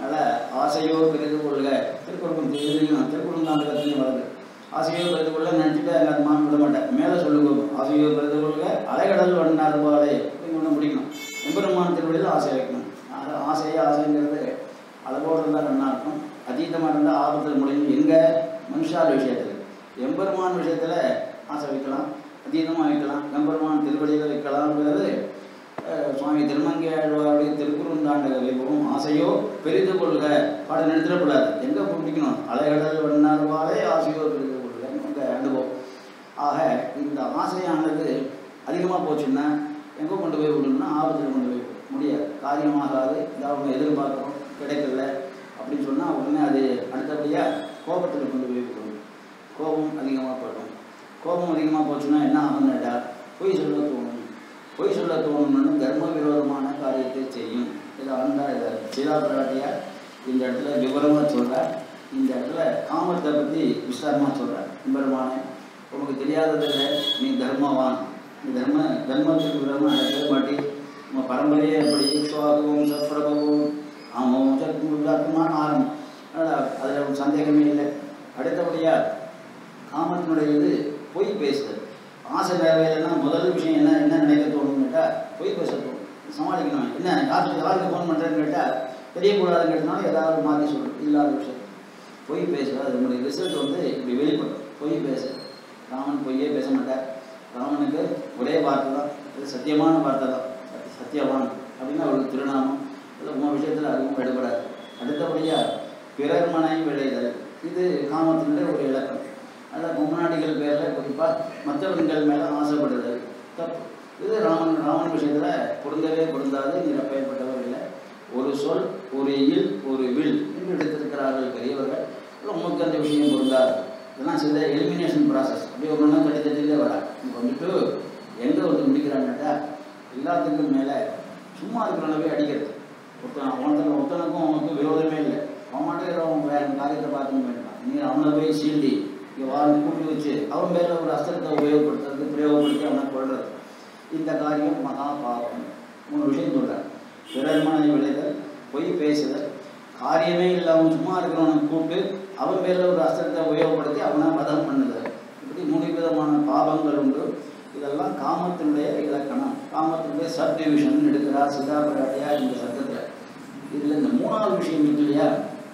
அதனால் ஆசையோ பெரிது கொள்க திருக்குறளும் இதுலையும் திருக்குறந்தாண்டகத்துலையும் வருது ஆசையோ பெரிது கொள்க நினச்சிட்டு அங்கே அது மான் விட மாட்டேன் மேலே சொல்லுங்க ஆசையோ பெரிது கொள்க அலைகடல் வண்ணார் பாலை அப்படின்னு ஒன்று முடிக்கணும் எம்பெருமான் திருவடியில் ஆசை வைக்கணும் அது ஆசையே ஆசைங்கிறது அளவோடு இருந்தால் நல்லா இருக்கும் அதீதமாக இருந்தால் ஆபத்தில் முடியும் எங்கே மனுஷால் விஷயத்தில் எம்பெருமான் விஷயத்தில் ஆசை வைக்கலாம் அதீதமாக வைக்கலாம் எம்பெருமான் திருவடியில் வைக்கலாம்ங்கிறது அஹ், சுவாமி திருமங்கையாழ்வாருடைய திருக்குறுந்தாண்டக வைபவம் ஆசையோ பெரிது கொள்க பாடம் நிறுத்திடக்கூடாது எங்கே பிடிக்கணும் அலைகடல் வண்ணார்வாலே ஆசையோ பெரிது கொள்க உங்கள் அனுபவம் ஆக இந்த ஆசையானது அதிகமாக போச்சுன்னா எங்கே கொண்டு போய் விடணும்னா ஆபத்தில் கொண்டு போய் விடும். முடியாது காரியமாகாது ஏதாவது ஒன்று எதிர்பார்க்குறோம் கிடைக்கல அப்படின்னு சொன்னால் உடனே அது அடுத்தபடியாக கோபத்தில் கொண்டு போய் விடும் கோபம் அதிகமாக போயிடும் கோபம் அதிகமாக போச்சுன்னா என்ன ஆகும்னு கேட்டால் பொய் சொல்ல தோணும் பொய் சொல்ல தோணும்னு தர்ம விரோதமான காரியத்தை செய்யும் இதை ஆண்டா இதை சீதா பிராட்டியார் இந்த இடத்துல விவரமாக சொல்கிறார் இந்த இடத்துல காமத்தை பற்றி விஸ்தாரமாக சொல்கிறார் பெருமானே உனக்கு தெரியாததில்லை நீ தர்மவான் நீ தர்ம தர்மத்துக்கு விரோதமாக நடக்கவே மாட்டி உங்கள் பரம்பரையே எப்படி சுவாகவும் சத்பிரபவும் ஆமாம் சத்முதாத்மான ஆரம்பம் அதனால் அதில் ஒரு சந்தேகமே இல்லை அடுத்தபடியாக காமத்தினுடைய இது பொய் பேசுதல் ஆசை தேவையில்லைன்னா முதல் விஷயம் என்ன என்ன நினைக்க தோணும்னு கேட்டால் பொய் பேச தோணும் சமாளிக்கணும் என்ன யாருக்கு யாருக்கு ஃபோன் பண்ணுறேன்னு கேட்டால் தெரியக்கூடாதுன்னு கேட்டனால ஏதாவது மாற்றி சொல்லணும் இல்லாத விஷயம் பொய் பேசுவது அதனுடைய ரிசல்ட் வந்து இப்படி வெளிப்படும் பொய் பேச ராமன் பொய்யே பேச மாட்டார் ராமனுக்கு ஒரே வார்த்தை தான் இது சத்தியமான வார்த்தை தான் சத்தி- சத்தியவான் அப்படின்னு அவருக்கு திருநாமம் இல்லை உங்கள் விஷயத்தில் அதுவும் எடுபடாது அடுத்தபடியாக பிறர் மனை விளைதல் இது காமத்தினுடைய ஒரு இலக்கம் அதில் முன்னாடிகள் பேரில் குறிப்பாக மற்றவர்கள் மேலே ஆசைப்படுதல் தப்பு இது ராமன் ராமன் விஷயத்தில் பொருந்தவே பொருந்தாது நீர் அப்பயப்பட்டவர் இல்லை ஒரு சொல் ஒரு இல் ஒரு வில் என்று எடுத்திருக்கிறார்கள் பெரியவர்கள் இல்லை உமக்கு அந்த விஷயம் பொருந்தாது இதெல்லாம் சில எலிமினேஷன் ப்ராசஸ் அப்படியே ஒரு ஒன்றும் கடிதத்திலே வரா இங்கே வந்துட்டு எங்கே வந்து முடிக்கிறாங்கட்டா எல்லாத்துக்கும் மேலே சும்மா இருக்கிறவனவே அடிக்கிறது ஒருத்தன் ஒருத்தன் ஒருத்தனுக்கும் அவனுக்கும் விரோதமே இல்லை அவன் மாட்டேங்கிற அவன் வேற காரியத்தை பார்த்துக்க வேண்டாம் நீ அவனை போய் சீண்டி இங்கே வாழ்ந்து கூட்டி வச்சு அவன் மேலே ஒரு அஸ்திரத்தை உபயோகப்படுத்துறது பிரயோகப்படுத்தி அவனை கொள்றது இந்த காரியம் மகா பாவம் மூணு விஷயம் சொல்கிறேன் பிறர் மனை விளைதல் பொய் பேசுதல் காரியமே இல்லாமல் சும்மா இருக்கிறவனை கூப்பிட்டு அவன் பேரில் ஒரு அஸ்திரத்தை உபயோகப்படுத்தி அவனை வதம் பண்ணுதல் இப்படி மூணு விதமான பாவங்கள் உண்டு இதெல்லாம் காமத்தினுடைய இலக்கணம் காமத்தினுடைய சப் டிவிஷன் எடுக்கிறார் சிதாபராட்டியா இந்த சட்டத்தில் இதில் இந்த மூணாவது விஷயம் இருக்கு இல்லையா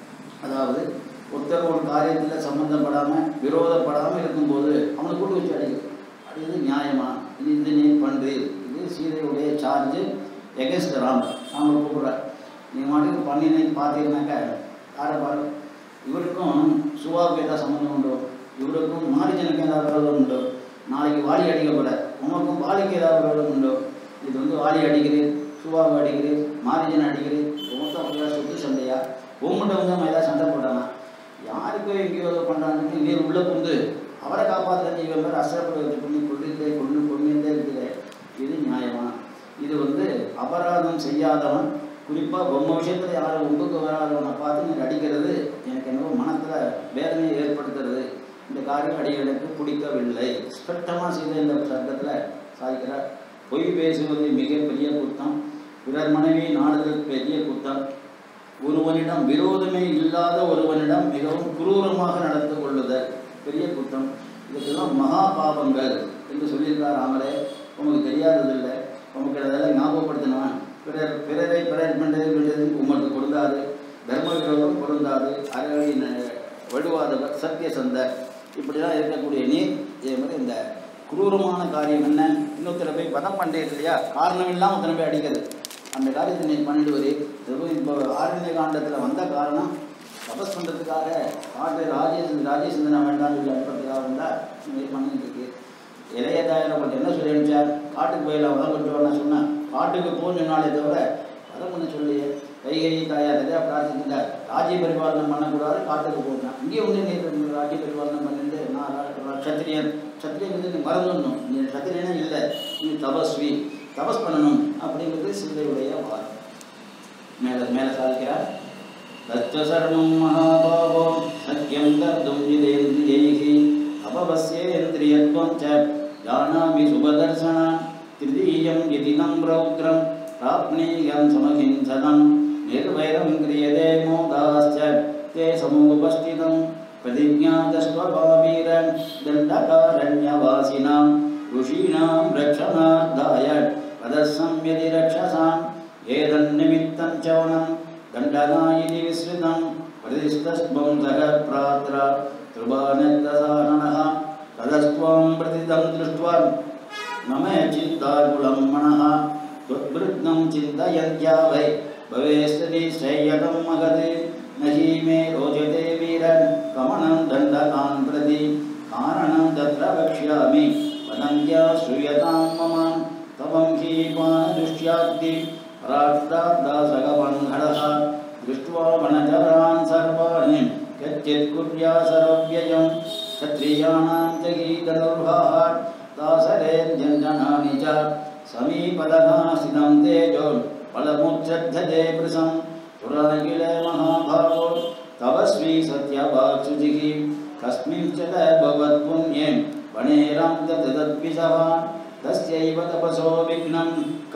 அதாவது ஒருத்தர் ஒரு காரியத்தில் சம்மந்தப்படாமல் விரோதப்படாமல் இருக்கும்போது அவனை கூட்டு வச்சு அடிக்கிறது அது இது நியாயமா இது இது நீ பண்ணுறீர் இது சீதையுடைய சார்ஜ் எகென்ஸ்ட் ராமர் ராமர் கூப்பிட்றார் நீ மாட்டுக்கு பண்ணினே பார்த்தீங்கன்னாக்கா யாரை பாரு இவருக்கும் சுவாவுக்கு ஏதாவது சம்மந்தம் உண்டோ இவருக்கும் மாரிஜனுக்கு ஏதாவது விரோதம் உண்டோ நாளைக்கு வாலி அடிக்கப்பட உனக்கும் வாலிக்கு ஏதாவது விரோதம் உண்டோ இது வந்து வாலி அடிக்கிறீர் சுவாவை அடிக்கிறீர் மாரிஜன் அடிக்கிறீர் உமக்கு அப்படியா சொத்து சண்டையா உங்கள்கிட்ட வந்து அவன் ஏதாவது சண்டை போட்டானா யாருக்கோ எங்கேயோ ஏதோ பண்ணுறாங்கன்னு நீர் உள்ள புந்து அவரை காப்பாற்றுறது இவன் பேர் அசரப்பட வச்சு பண்ணி கொண்டுட்டே கொண்டு கொண்டுட்டே இருக்குது இது நியாயமா இது வந்து அபராதம் செய்யாதவன் குறிப்பாக பொம்மை விஷயத்தில் யாரும் உண்டுக்கு வராதவனை பார்த்து நீர் அடிக்கிறது எனக்கு என்னவோ மனத்தில் வேதனையை ஏற்படுத்துறது இந்த காரியம் அடிகளுக்கு பிடிக்கவில்லை ஸ்பஷ்டமாக செய்த இந்த சட்டத்தில் சாதிக்கிறார் பொய் பேசுவது மிகப்பெரிய குத்தம் பிறர் மனைவி நாடுதல் பெரிய குத்தம் ஒருவனிடம் விரோதமே இல்லாத ஒருவனிடம் மிகவும் குரூரமாக நடந்து கொள்ளுதல் பெரிய குற்றம் இதுக்கெல்லாம் மகா பாவங்கள் என்று சொல்லியிருக்கார் ராமரே உமக்கு தெரியாததில்லை உமக்கு அதெல்லாம் ஞாபகப்படுத்தினவன் பிறர் பிறரை பிறர் பண்ணுறது உமக்கு பொருந்தாது தர்ம விரோதம் பொருந்தாது அறவழி வடுவாதவர் சத்திய சந்தர் இப்படிலாம் இருக்கக்கூடிய நீர் இதே மாதிரி இந்த குரூரமான காரியம் என்ன இன்னொருத்தரை போய் பதம் பண்ணுறது இல்லையா காரணம் இல்லாமல் ஒருத்தனை போய் அடிக்கிறது அந்த காரியத்தை நீ பண்ணிட்டு வரீ இப்போ ஆரண்ய காண்டத்தில் வந்த காரணம் தபஸ் பண்ணுறதுக்காக காட்டு ராஜேஷ் ராஜேஷந்திரா வேண்டாம்னு சொல்லி அனுப்புறதுக்காக வந்தால் நீ பண்ணிட்டு இருக்கு இளைய தாயார் உங்களுக்கு என்ன சொல்லி அனுப்பிச்சார் காட்டுக்கு போயில வதம் கொண்டு வரணும் சொன்னேன் காட்டுக்கு போன்னு சொன்னாலே தவிர வதம் பண்ண சொல்லி கைகை தாயார் எதையா பிரார்த்திக்கிட்டார் ராஜ்ய பரிபாலனம் பண்ணக்கூடாது காட்டுக்கு போகணும் இங்கே வந்து நீ ராஜ்ய பரிபாலனம் பண்ணிட்டு நான் ரா- சத்திரியன் சத்திரியன் வந்து நீ மறந்துடணும் நீ சத்திரியனே இல்லை நீ தபஸ்வி தபஸ் பண்ணணும் அப்படிங்கிறது சிந்தையுடைய வாதம் மேலே மேலே சாதிக்கிறார் தச்சசர்மம் மகாபாவோ சத்யம் கர்த்தும் இதேந்திரியைः அபவஸ்யேந்திரியத்வம் ச ஜானாமி சுபதர்சனான் திருதீயம் இதி நம் ரௌத்ரம் பிராப்னீயம் சமகிஞ்சனம் निर्वैरं क्रियते मोदाश्च ते समुपस्थितं प्रतिज्ञातस्वभावीर दण्डकारण्यवासिनां ऋषीणां रक्षणार्थाय पदसंयति रक्षसां एतन्निमित्तं च वनं दण्डनायिति विसृतं प्रतिस्तस्त्वं सह प्रात्र कृपानन्दसारणः तदस्त्वं प्रतिदं दृष्ट्वा मम चिन्ताकुलं मनः त्वद्वृद्धं चिन्तयन्त्या वै भवेस्तति श्रेयकं महत् न हि मे रोचते वीरन् कमनं दण्डकान् प्रति कारणं तत्र वक्ष्यामि वदन्त्या श्रूयतां मम तवं हि पानदुष्याब्दि पराक्ताब्दासगवन्हरः दृष्ट्वा वनचरान् सर्वाणि यच्चित् कुर्या सर्वव्ययं क्षत्रियाणां च गीतदुर्भाः दासरेऽध्यञ्जनानि च समीपदः स्थितं तेजो फलमुच्छ्रद्धते वृषं पुराकिल महाभागो तवस्वी सत्यवाक्शुचिः कस्मिंश्चित् भवत्पुण्ये वनेरं तद्विषः तस्यैव तपसो विघ्नं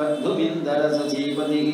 कर्तुमिन्दरसचीपतिः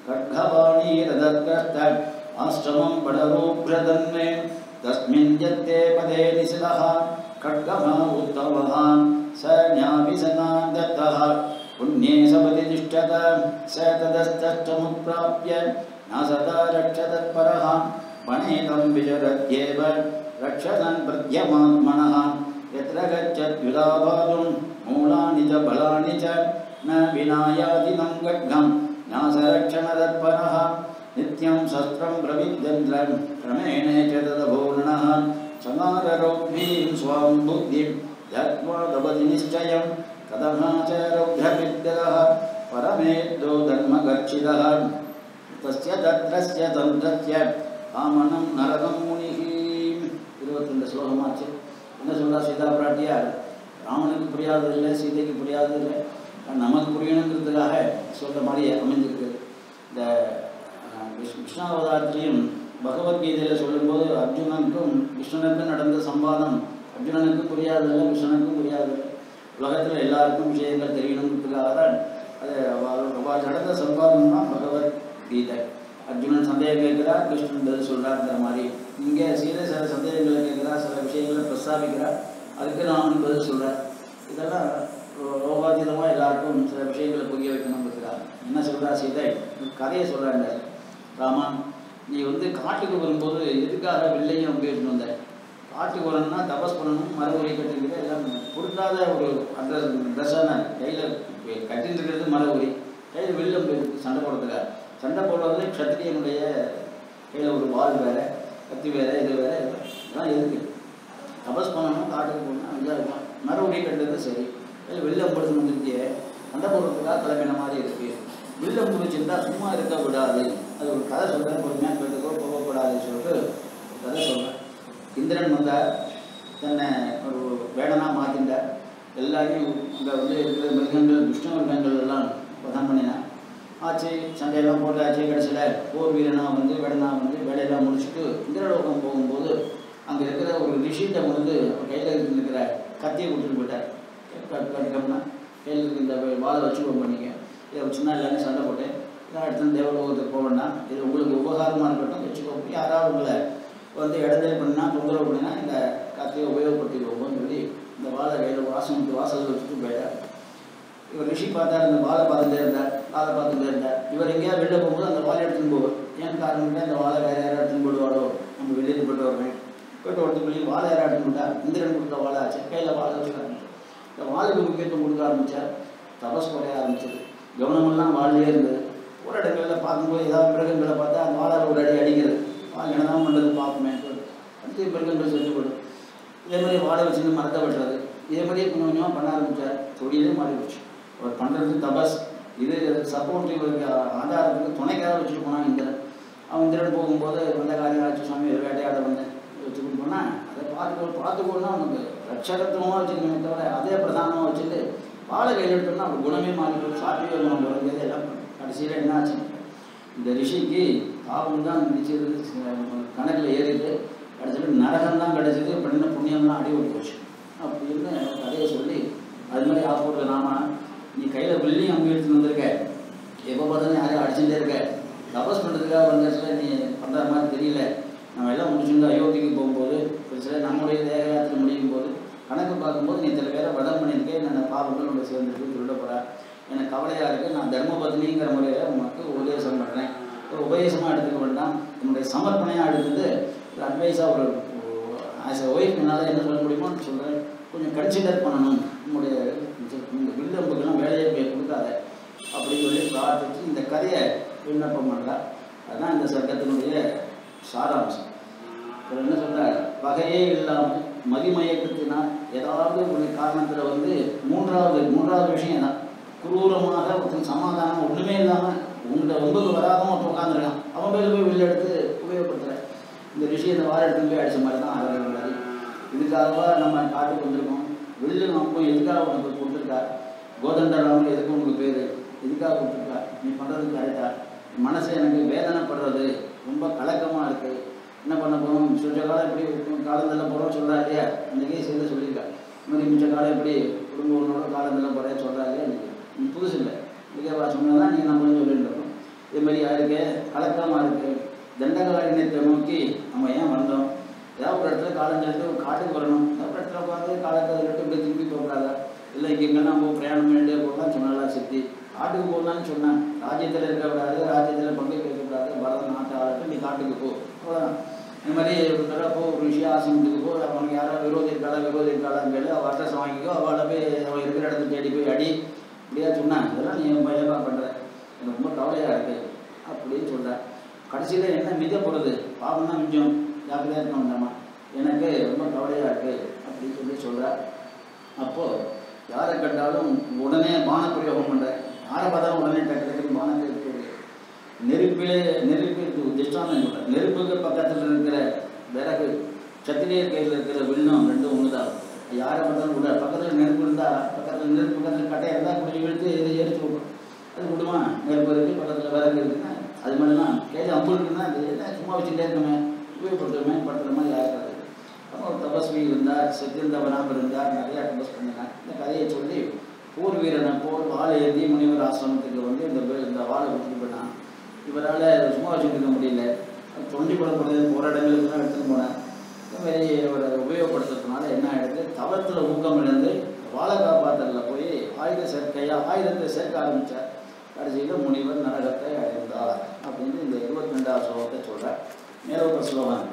खड्गवाणीरदत्कष्ट आश्रमं पडरूभ्रदन्मे तस्मिन् यत्ते पदे निशिलः खड्गः उत्तमः स ज्ञापिसनां दत्तः पुण्ये सपदि तिष्ठत स तदस्तष्टमुत्प्राप्य न सदा रक्षतत्परः वनेदं विचरत्येव रक्षसन् प्रद्यमात्मनः यत्र गच्छत्युदाभातुं मूलानि च बलानि च न विनायादिनं गड्घं न्यासरक्षणतत्परः नित्यं शस्त्रं प्रविद्यन्द्रं क्रमेण च तदभूर्णः समाररोग्भीं स्वां बुद्धिं ध्यात्वा तपति निश्चयं कथमाचरौघ्रविद्यः परमेद्यो धर्मगर्क्षितः तस्य தத்ரஸ்ய தந்திரஸ்ய ஆமனம் நரகம் முனிஹி இருபத்தி ரெண்டு ஸ்லோகமாச்சு என்ன சொல்றா சீதா பிராட்டியார் ராமனுக்கு புரியாதது இல்லை சீதைக்கு புரியாதது இல்லை நமக்கு புரியணுங்கிறதுக்காக சொல்ற மாதிரி அமைஞ்சிருக்கு இந்த அஹ், விஷ்- விஷ்ணாவதாரத்திலையும் பகவத்கீதையில் சொல்லும்போது அர்ஜுனனுக்கும் கிருஷ்ணனுக்கும் நடந்த சம்பாதம் அர்ஜுனனுக்கு புரியாததில்லை கிருஷ்ணனுக்கும் புரியாததில்லை உலகத்தில் எல்லாருக்கும் விஷயங்கள் தெரியணுங்கிறதுக்காக தான் அது அவ- அவ நடந்த சம்பாதம் தான் பகவத்கீதை அர்ஜுனன் சந்தேகம் கேட்கிறார் கிருஷ்ணன் பதில் சொல்கிறாங்கிற மாதிரி இங்கே சீதை சில சந்தேகங்களை கேட்கிறார் சில விஷயங்களை பிரஸ்தாபிக்கிறார் அதுக்கு ராமன் பதில் சொல்கிறார் இதெல்லாம் லோ- லோகாதீதமாக எல்லாருக்கும் சில விஷயங்களை புரிய வைக்கணுங்கிறார் என்ன சொல்கிறா சீதை ஒரு கதையை சொல்கிறாங்க ராமா நீ வந்து காட்டுக்கு வரும்போது எதுக்காக வில்லையும் அம்பேட்டு வந்த காட்டுக்கு வரணும்னா தபஸ் பண்ணணும் மரபுரை கட்டிருக்கிற எல்லாம் பொருந்தாத ஒரு அட்ரஸ் ட்ரெஸ்ஸான கையில் கட்டிட்டு இருக்கிறது மரபுரி கையில் வில்லம் இருக்கு சண்டை போடுறதுக்காக சண்டை போடுறது க்ஷத்திரியனுடைய கையில் ஒரு வால் வேற கத்தி வேற இது வேற இதெல்லாம் எதுக்கு தபஸ் பண்ணணும் காட்டுக்கு போகணும் இதாக இருக்கும் மறுபடியும் கட்டுறது சரி இல்லை வெள்ளம் படுத்து வந்துருக்கே சண்டை போடுறதுக்காக கிளம்பின மாதிரி இருக்கு வில்லம் முடிச்சிருந்தா சும்மா இருக்க விடாது அது ஒரு கதை சொல்கிறேன் பொறுமையாக கேட்டுக்கோ போகக்கூடாதுன்னு சொல்லிட்டு ஒரு கதை சொல்கிறேன் இந்திரன் வந்தார் தன்னை ஒரு வேடனாக மாற்றிட்டார் எல்லாரையும் அங்கே வந்து இருக்கிற மிருகங்கள் துஷ்ட மிருகங்கள் எல்லாம் வதம் பண்ணினார் ஆச்சு சண்டையெல்லாம் போட்டாச்சு கடைசியில் போர் வீரனாக வந்து வேடனாக வந்து வேலையெல்லாம் முடிச்சுட்டு இந்திரலோகம் போகும்போது அங்கே இருக்கிற ஒரு ரிஷிகிட்ட வந்து அவர் கையில் இருக்கிற கத்தியை கொடுத்துட்டு போயிட்டார் கட் கட்டுக்கம்னா கையில் இருக்கிற இந்த வாழை வச்சு பண்ணிக்க இதை வச்சுன்னா எல்லாரும் சண்டை போட்டேன் இதான் அடுத்து தேவலோகத்துக்கு போவேன்னா இது உங்களுக்கு உபகாரமாக இருக்கட்டும் வச்சுக்கோ யாராவது உங்களை வந்து இடத்துல பண்ணினா தொந்தரவு பண்ணினா இந்த கத்தியை உபயோகப்படுத்திக்கோங்கன்னு சொல்லி இந்த வாழை கையில் வாசம் வாசல் வச்சுட்டு போயிட்டார் இவர் ரிஷி பார்த்தார் இந்த வாழை பார்த்துட்டே இருந்தார் வாழை பார்த்துட்டே இருந்தார் இவர் எங்கேயாவது வெளில போகும்போது அந்த வாழை எடுத்துன்னு போவார் ஏன் காரணம் இந்த வாழை வேறு யாரும் எடுத்துன்னு போடுவாரோ நம்ம வெளியில் போயிட்டு வரணும் போயிட்டு வரதுக்குள்ளே வாழை யாரும் எடுத்துன்னு போட்டார் இந்திரன் கொடுத்த வாழை ஆச்சு கையில் வாழை வச்சு ஆரம்பிச்சார் இந்த வாழுக்கு முக்கியத்துவம் கொடுக்க ஆரம்பித்தார் தபஸ் குறைய ஆரம்பிச்சது கவனமெல்லாம் வாழே இருந்தது ஒரு இடங்களில் பார்க்கும்போது ஏதாவது மிருகங்களை பார்த்தா அந்த வாழால் ஒரு அடி அடிக்கிறது வாழை என்னதான் பண்ணுறது பார்ப்போமே அடுத்து மிருகங்கள் செஞ்சு போடும் இதே மாதிரி வாழை வச்சுருந்து மரத்தை வெட்டுறது இதே மாதிரியே கொஞ்சம் கொஞ்சமாக பண்ண ஆரம்பித்தார் தொழிலே மாறி போச்சு அவர் பண்ணுறது தபஸ் இது சப்போர்ட் இவருக்கு ஆதாரத்துக்கு துணைக்காக வச்சுட்டு போனான் இந்திரன் அவன் இந்திரன் போகும்போது வந்த காரியம் ஆச்சு சுவாமி ஒரு வேட்டையாட வந்தேன் வச்சுக்கிட்டு போனால் அதை பார்த்துக்கோ பார்த்துக்கோன்னா அவனுக்கு ரட்சகத்துவமாக வச்சுக்கணுமே தவிர அதே பிரதானமாக வச்சுட்டு வாழை கையில் எடுத்தோம்னா அவர் குணமே மாறிட்டு சாப்பிட்டு குணம் பிறந்தது எல்லாம் கடைசியில் என்ன ஆச்சு இந்த ரிஷிக்கு பாவம் தான் நிச்சயது கணக்கில் ஏறிட்டு கடைசியில் நரகம் தான் கிடைச்சது பண்ணின புண்ணியம்லாம் அடி ஓடி போச்சு அப்படின்னு கதையை சொல்லி அது மாதிரி ஆப்பூரில் நாம நீ கையில் வெள்ளியும் அம்பி எடுத்துன்னு வந்திருக்க எப்போ பார்த்தாலும் யாரையும் அடிச்சுட்டே இருக்க தபஸ் பண்ணுறதுக்காக வந்த இடத்துல நீ பண்ணுற மாதிரி தெரியல நம்ம எல்லாம் முடிச்சுட்டு அயோத்திக்கு போகும்போது ஒரு சில நம்முடைய தேக யாத்திரை முடியும் போது கணக்கு பார்க்கும்போது நீ இத்தனை பேரை வதம் பண்ணியிருக்கேன் நான் பாவங்கள் உங்களை சேர்ந்துருக்கு சொல்ல போகிறேன் எனக்கு கவலையாக இருக்குது நான் தர்மபத்னிங்கிற முறையில் உனக்கு உபதேசம் பண்ணுறேன் ஒரு உபதேசமாக எடுத்துக்க வேண்டாம் என்னுடைய சமர்ப்பணையாக எடுத்தது ஒரு அட்வைஸாக ஒரு ஆஸ் அ ஒய்ஃப் என்னால் என்ன சொல்ல முடியுமோன்னு சொல்கிறேன் கொஞ்சம் கன்சிடர் பண்ணணும் உங்களுடைய இந்த வில்லம்புக்கெல்லாம் வேலையை போய் கொடுக்காத அப்படின்னு சொல்லி பிரார்த்திச்சு இந்த கதையை விண்ணப்பம் பண்ணுறா அதுதான் இந்த சட்டத்தினுடைய சாராம்சம் இவர் என்ன சொல்றார் வகையே இல்லாமல் மதிமயக்கத்தினால் ஏதாவது ஒரு காரணத்தில் வந்து மூன்றாவது மூன்றாவது விஷயம் தான் குரூரமாக ஒருத்தன் சமாதானம் ஒன்றுமே இல்லாமல் உங்கள்கிட்ட ஒன்பது வராதவன் ஒருத்தன் உட்காந்துருக்கான் அவன் பேர் போய் வெளில எடுத்து உபயோகப்படுத்துகிறேன் இந்த விஷயம் இந்த வார எடுத்து போய் அடிச்ச மாதிரி தான் ஆகிறது மாதிரி இதுக்காகவா நம்ம காட்டுக்கு வந்திருக்கோம் வெளில நம்ம எதுக்காக உனக்கு கொடுத்துருக்கார் கோதண்டராமன் எதுக்கு உனக்கு பேர் எதுக்காக கொடுத்துருக்கா நீ பண்ணுறது கரெக்டா மனசு எனக்கு வேதனைப்படுறது ரொம்ப கலக்கமாக இருக்குது என்ன பண்ண போகிறோம் கொஞ்ச காலம் எப்படி காலம் தள்ள போகிறோம் சொல்கிறா இல்லையா அன்றைக்கே சேர்ந்து சொல்லியிருக்கா இந்த மாதிரி மிச்ச காலம் எப்படி குடும்பங்களோட காலம் தள்ள போகிறேன்னு சொல்கிறா இல்லையா இன்னைக்கு நீ புதுசு இல்லை இதுக்கே சொன்னால் தான் நீங்கள் நம்மளும் சொல்லிட்டு இருக்கோம் இதே மாதிரி யாருக்கு கலக்கமாக இருக்குது தண்டகாரண்யத்தை நோக்கி நம்ம ஏன் வந்தோம் ஏதாவது ஒரு இடத்துல காலம் செலுத்து ஒரு காட்டுக்கு வரணும் ஏதாவது ஒரு இடத்துல பார்த்து காலத்தை விட்டு இப்படி திரும்பி போகக்கூடாதா இல்லை இங்கே இங்கெல்லாம் போ பிரயாணம் பண்ணிட்டே போகலாம் சொன்னாலாம் சக்தி காட்டுக்கு போகலான்னு சொன்னேன் ராஜ்யத்தில் இருக்கக்கூடாது ராஜ்யத்தில் பங்கு கேட்கக்கூடாது பரத நாட்டு ஆளுக்கு நீ காட்டுக்கு போ அவ்வளோதான் இந்த மாதிரி ஒரு தடவை போ ஒரு விஷயம் ஆசிரமத்துக்கு போ அவனுக்கு யாராவது விரோதி இருக்காளா விரோதி இருக்காளான்னு கேளு அவள் அட்ரஸ் வாங்கிக்கோ அவளை போய் அவன் இருக்கிற இடத்துல தேடி போய் அடி இப்படியா சொன்னான் இதெல்லாம் நீ பயமாக பண்ணுற எனக்கு ரொம்ப கவலையாக இருக்குது அப்படின்னு சொல்கிறேன் கடைசியில் என்ன மித போகிறது பாவம் தான் மிஞ்சம் ஜாக்கிரதையாக இருக்க வேண்டாமா எனக்கு ரொம்ப கவலையாக இருக்குது அப்படின்னு சொல்லி சொல்கிறார் அப்போது யாரை கண்டாலும் உடனே பான பிரயோகம் பண்ணுறேன் யாரை பார்த்தாலும் உடனே டக்கு டக்குன்னு பானத்தை இருக்கு நெருப்பிலே நெருப்பு திஷ்டாந்தம் சொல்கிறேன் நெருப்புக்கு பக்கத்தில் இருக்கிற விறகு சத்திரியர் கையில் இருக்கிற வில்லம் ரெண்டும் ஒன்று தான் யாரை பார்த்தாலும் விட பக்கத்தில் நெருப்பு இருந்தால் பக்கத்தில் நெருப்பு பக்கத்தில் கட்டையாக இருந்தால் கொஞ்சம் இழுத்து எதை எரிச்சு விடும் அது விடுமா நெருப்பு இருக்குது பக்கத்தில் விறகு இருக்குன்னா அது மாதிரிலாம் கையில் அம்பு இருக்குன்னா அது என்ன சும்மா வச்சுட்டே இருக்கமே உபயோகப்படுத்துமே படுத்துற மாதிரி ஆகாது அப்போ ஒரு தபஸ்வி இருந்தார் செத்திருந்தவராம் இருந்தார் நிறையா தபஸ் பண்ணினார் இந்த கதையை சொல்லி போர் வீரனை போர் வாழை ஏந்தி முனிவர் ஆசிரமத்துக்கு வந்து இந்த வே- இந்த வாழை கொடுத்துட்டு போனான் இவரால் சும்மா வச்சுட்டு இருக்க முடியல தொண்டி படப்படுறது போகிற இடங்களுக்கு தான் எடுத்துன்னு போனேன் இந்த மாதிரி இவரை உபயோகப்படுத்துறதுனால என்ன ஆயிடுது தவத்தில் ஊக்கம் இழந்து வாழை காப்பாற்றல போய் ஆயுத சேர்க்கையா ஆயுதத்தை சேர்க்க ஆரம்பித்தார் கடைசியில் முனிவர் நரகத்தை அடைந்தார் அப்படின்னு இந்த இருபத்தி ரெண்டாவது ஸ்லோகத்தை சொல்கிறார் மேலோக ஸ்லோகம்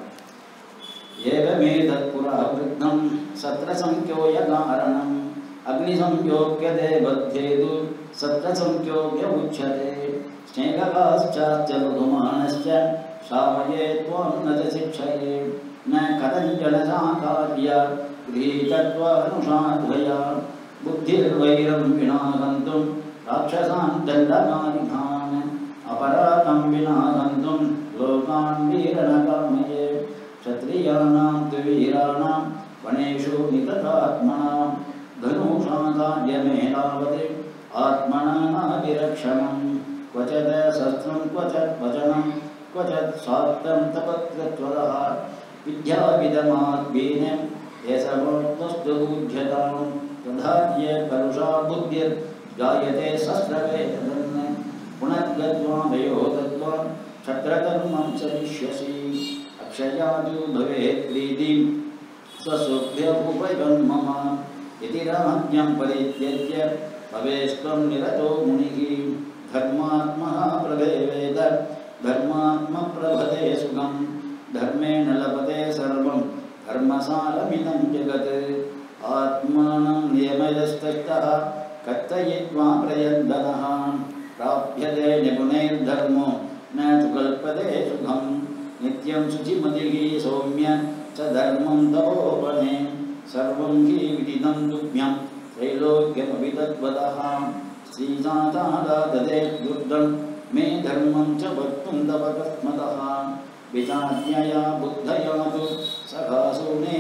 एवमेतत्पुरा वृद्धं सत्रसंख्योयकारणम् अग्निसंयोग्यते बद्धेतु सत्रसंख्योग्य उच्यते स्नेहकाश्चाश्च मृदुमानश्च श्रावये त्वां न च शिक्षये न कथञ्चन साकार्य गृहीतत्वानुषाध्वया बुद्धिर्वैरं विना गन्तुं राक्षसान् दण्डकारिधान् अपराधं विना गन्तुं लोकान् वीरणकामये क्षत्रियाणां तु वीराणां वनेषु निकटात्मनां धनुषा कार्यमेतावत् आत्मना नाभिरक्षणं क्वचित् शस्त्रं क्वचित् वचनं क्वचित् स्वार्थं तपत्रत्वरः विद्याविदमाद्वीनं येषवस्तुबुध्यतां तथाद्य कलुषा बुद्धिर्जायते शस्त्रवेदन् पुनर्गत्वा वयो गत्वा क्षत्रकर्मं चरिष्यसि अक्षयादु भवेत् प्रीतिं स्वसुभ्यमुपजन्मम इति रामज्ञं परित्यज्य भवेस्त्वं निरतो मुनिः धर्मात्मः प्रभेवेद धर्मात्मप्रभते सुखं धर्मेण लभते सर्वं धर्मसारमिदं जगत् आत्मानं नियमयस्तः कर्तयित्वा प्रयन्दनः प्राप्यते निपुणैर्धर्मो न तु कल्पते सुखं नित्यं शुचिमतिः सौम्य च धर्मं तपोवने सर्वं हि विदितं तुभ्यं त्रैलोक्यमपि तद्वतः श्रीजातादादते दुर्दं मे धर्मं च वक्तुं तव कस्मतः विचाज्ञया बुद्धया तु सखासूने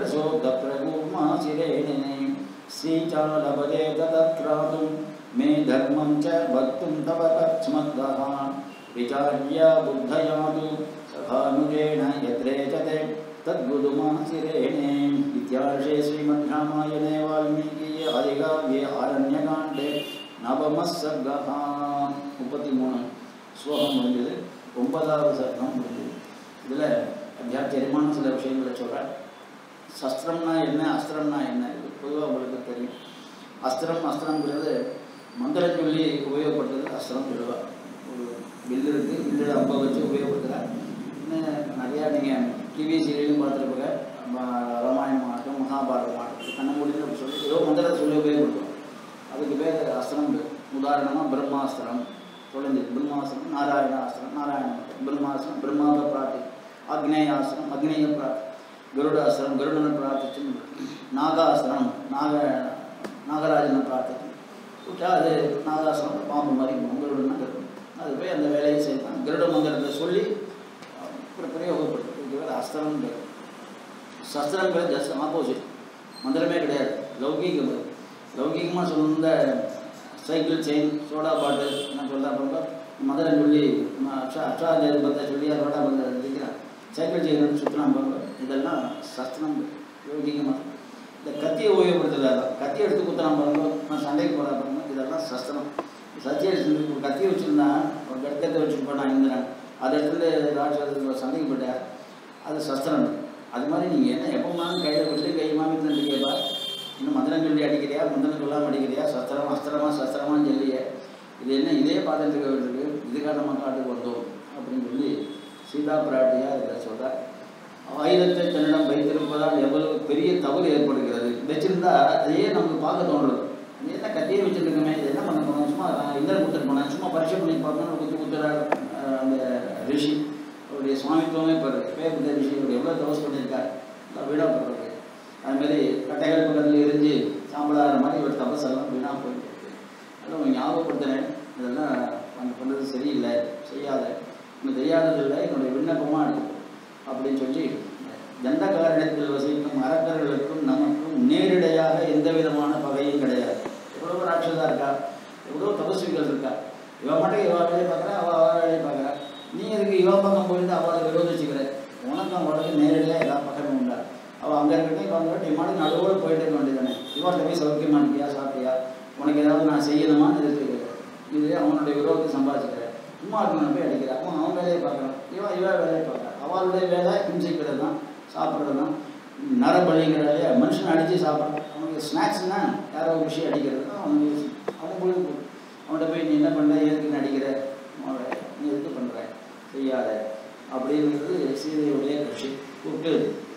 चेत्रशोकप्रकूर्माशिरेणिने श्रीचालपदे ततत्रातुं मे धर्मं च वक्तुं तव कस्मतः विचार्य बुद्धया तु सखानुजेन यत्रेचते तद्गुरुमासिरेणे इत्यार्षे श्रीमद्रामायणे वाल्मीकीये आदिकाव्ये आरण्यकाण्डे नवमः सर्गः முப்பத்தி மூணு ஸ்லோகம் முடிஞ்சது ஒன்பதாவது சரணம் முடிஞ்சது இதில் அத்தியாச்சரியமான சில விஷயங்களை சொல்கிறேன் சஸ்திரம்னா என்ன அஸ்திரம்னா என்ன இது பொதுவாக உங்களுக்கு தெரியும் அஸ்திரம் அஸ்திரம்ங்கிறது மந்திரம் சொல்லி உபயோகப்படுத்துறது அஸ்திரம் சொல்லுவாள் ஒரு வில்லு இருக்குது வில்லில் அம்பை வச்சு உபயோகப்படுத்துகிறார் இன்னும் நிறையா நீங்கள் டிவி சீரியலும் பார்த்துருப்பீங்க ராமாயணம் ஆகட்டும் மகாபாரதம் ஆகட்டும் கண்ண முடிஞ்சு அப்படி சொல்லி ஏதோ மந்திரத்தை சொல்லி உபயோகப்படுத்துவோம் அதுக்கு பேர் அஸ்திரம் பேர் உதாரணமாக பிரம்மாஸ்திரம் தொலைஞ்சது பிரம்மாஸ்திரம் நாராயணாஸ்திரம் நாராயண பிரம்மாஸ்திரம் பிரம்மாவை பிரார்த்தி அக்னேயாஸ்திரம் அக்னேய பிரார்த்தி கருடாஸ்திரம் கருடனை பிரார்த்திச்சு நாகாஸ்திரம் நாக நாகராஜனை பிரார்த்திச்சு விட்டா அது நாகாஸ்திரம் பாம்பு மாதிரி கருடன் கருடன் அது போய் அந்த வேலையை செய்யலாம் கருட மந்திரத்தை சொல்லி அப்புறம் பிரயோகப்படுத்தும் இதுக்கு வேறு அஸ்திரம் பேர் சஸ்திரம் பேர் ஜஸ்ட் ஆப்போசிட் மந்திரமே கிடையாது லௌகீகம் அது. லௌகீகமாக சொந்த சைக்கிள் செயின் சோடா பாட்டில் நான் சொல்கிறேன் அப்புறம் மதுரை சொல்லி ம- அக்ஷா அக்ஷாதேவி பத்தை சொல்லி சோடா பத்தை இருக்கிறேன் சைக்கிள் செயின் சுற்றுலாம் பாருங்க இதெல்லாம் சஸ்திரம் லௌகீகமாக இந்த கத்தியை உபயோகப்படுத்துறது கத்தி எடுத்து குத்துறான் பாருங்க நான் சண்டைக்கு போகிறா பாருங்க இதெல்லாம் சஸ்திரம் சத்திய ஒரு கத்தி வச்சுருந்தா ஒரு கட்கத்தை வச்சுட்டு போனான் இந்திரன் அதை எடுத்துட்டு ராட்சச சண்டைக்கு போட்டார் அது சஸ்திரம் அது மாதிரி நீங்கள் என்ன எப்போனாலும் கையில் விட்டு கை மாமி தந்து கேட்பா இன்னும் மந்திரம் சொல்லி அடிக்கிறியா மந்திரம் சொல்லாமல் அடிக்கிறியா சஸ்திரம் அஸ்திரமா சஸ்திரமான்னு சொல்லியே இது என்ன இதே பார்த்துட்டு இருக்க வேண்டியிருக்கு இதுக்காக நம்ம காட்டுக்கு வந்தோம் அப்படின்னு சொல்லி சீதா பிராட்டியார் இதை சொல்கிறார் ஆயுதத்தை தன்னிடம் வைத்திருப்பதால் எவ்வளவு பெரிய தவறு ஏற்படுகிறது வச்சிருந்தா அதையே நமக்கு பார்க்க தோன்றுது இது என்ன கத்தியே வச்சுருக்கோமே இது என்ன பண்ண போனோம் சும்மா நான் இந்திரன் கொடுத்துட்டு போனேன் சும்மா பரிசு பண்ணி பார்த்தோன்னு குத்து குத்துறாரு அஹ் அந்த ரிஷி அவருடைய சுவாமித்துவமே இப்போ பேர் ரிஷி அவர் எவ்வளோ தவஸ் பண்ணியிருக்கார் எல்லாம் வீணாக போடுறது அதுமாரி கட்டைகள் பக்கத்தில் எரிஞ்சு சாம்பலாகிற மாதிரி ஒரு தபஸ் எல்லாம் வீணாக போயிட்டு இருக்கு அதெல்லாம் உங்களுக்கு ஞாபகப்படுத்துகிறேன் இதெல்லாம் அந்த பண்ணுறது சரியில்லை செய்யாத இன்னும் தெரியாதது இல்லை என்னுடைய விண்ணப்பமாக இருக்கு அப்படின்னு சொல்லி தண்ட காரணத்தில் வசிக்கும் அரக்கர்களுக்கும் நமக்கும் நேரிடையாக எந்த விதமான பகையும் கிடையாது எவ்வளோ ராட்சதா இருக்கா எவ்வளோ தபஸ்விகள் இருக்கா இவன் மட்டும் இவா வேலையை பார்க்குறா அவள் அவள் வேலையை பார்க்குறா நீ எதுக்கு இவன் பக்கம் போயிட்டு அவளை விரோதிச்சுக்கிற உனக்கும் அவளுக்கு நேரடியாக எல்லா பக்கமும் உண்டா அவள் அங்கே இருக்கட்டும் இவன் அங்கே இருக்கட்டும் இம்மாடி நடுவோடு போயிட்டு இருக்க வேண்டியதானே இவன்கிட்ட போய் சௌக்கியமா இருக்கியா சாப்பிட்டியா உனக்கு ஏதாவது நான் செய்யணுமான்னு எதிர்த்து இது அவனுடைய விரோதத்தை சம்பாதிச்சுக்கிறேன் சும்மா இருக்கணும் போய் அடிக்கிறா அவன் அவன் வேலையை பார்க்குறான் இவன் இவன் வேலையை பார்க்குறான் அவளுடைய வேலை ஹிம்சிக்கிறது தான் சாப்பிட்றது தான் நரபலிங்கிறாலே மனுஷனை அடித்து சாப்பிட்றான் அவனுக்கு ஸ்நாக்ஸ்னா யாரோ ஒரு விஷயம் அடிக்கிறது தான் அவனுக்கு அவன் பொழுது அவன்கிட்ட போய் நீ என்ன பண்ணுற எதுக்கு நடிக்கிற அவனை நீ எதுக்கு பண்ணுற செய்யாத அப்படிங்கிறது சீதையுடைய கட்சி கூப்பிட்டு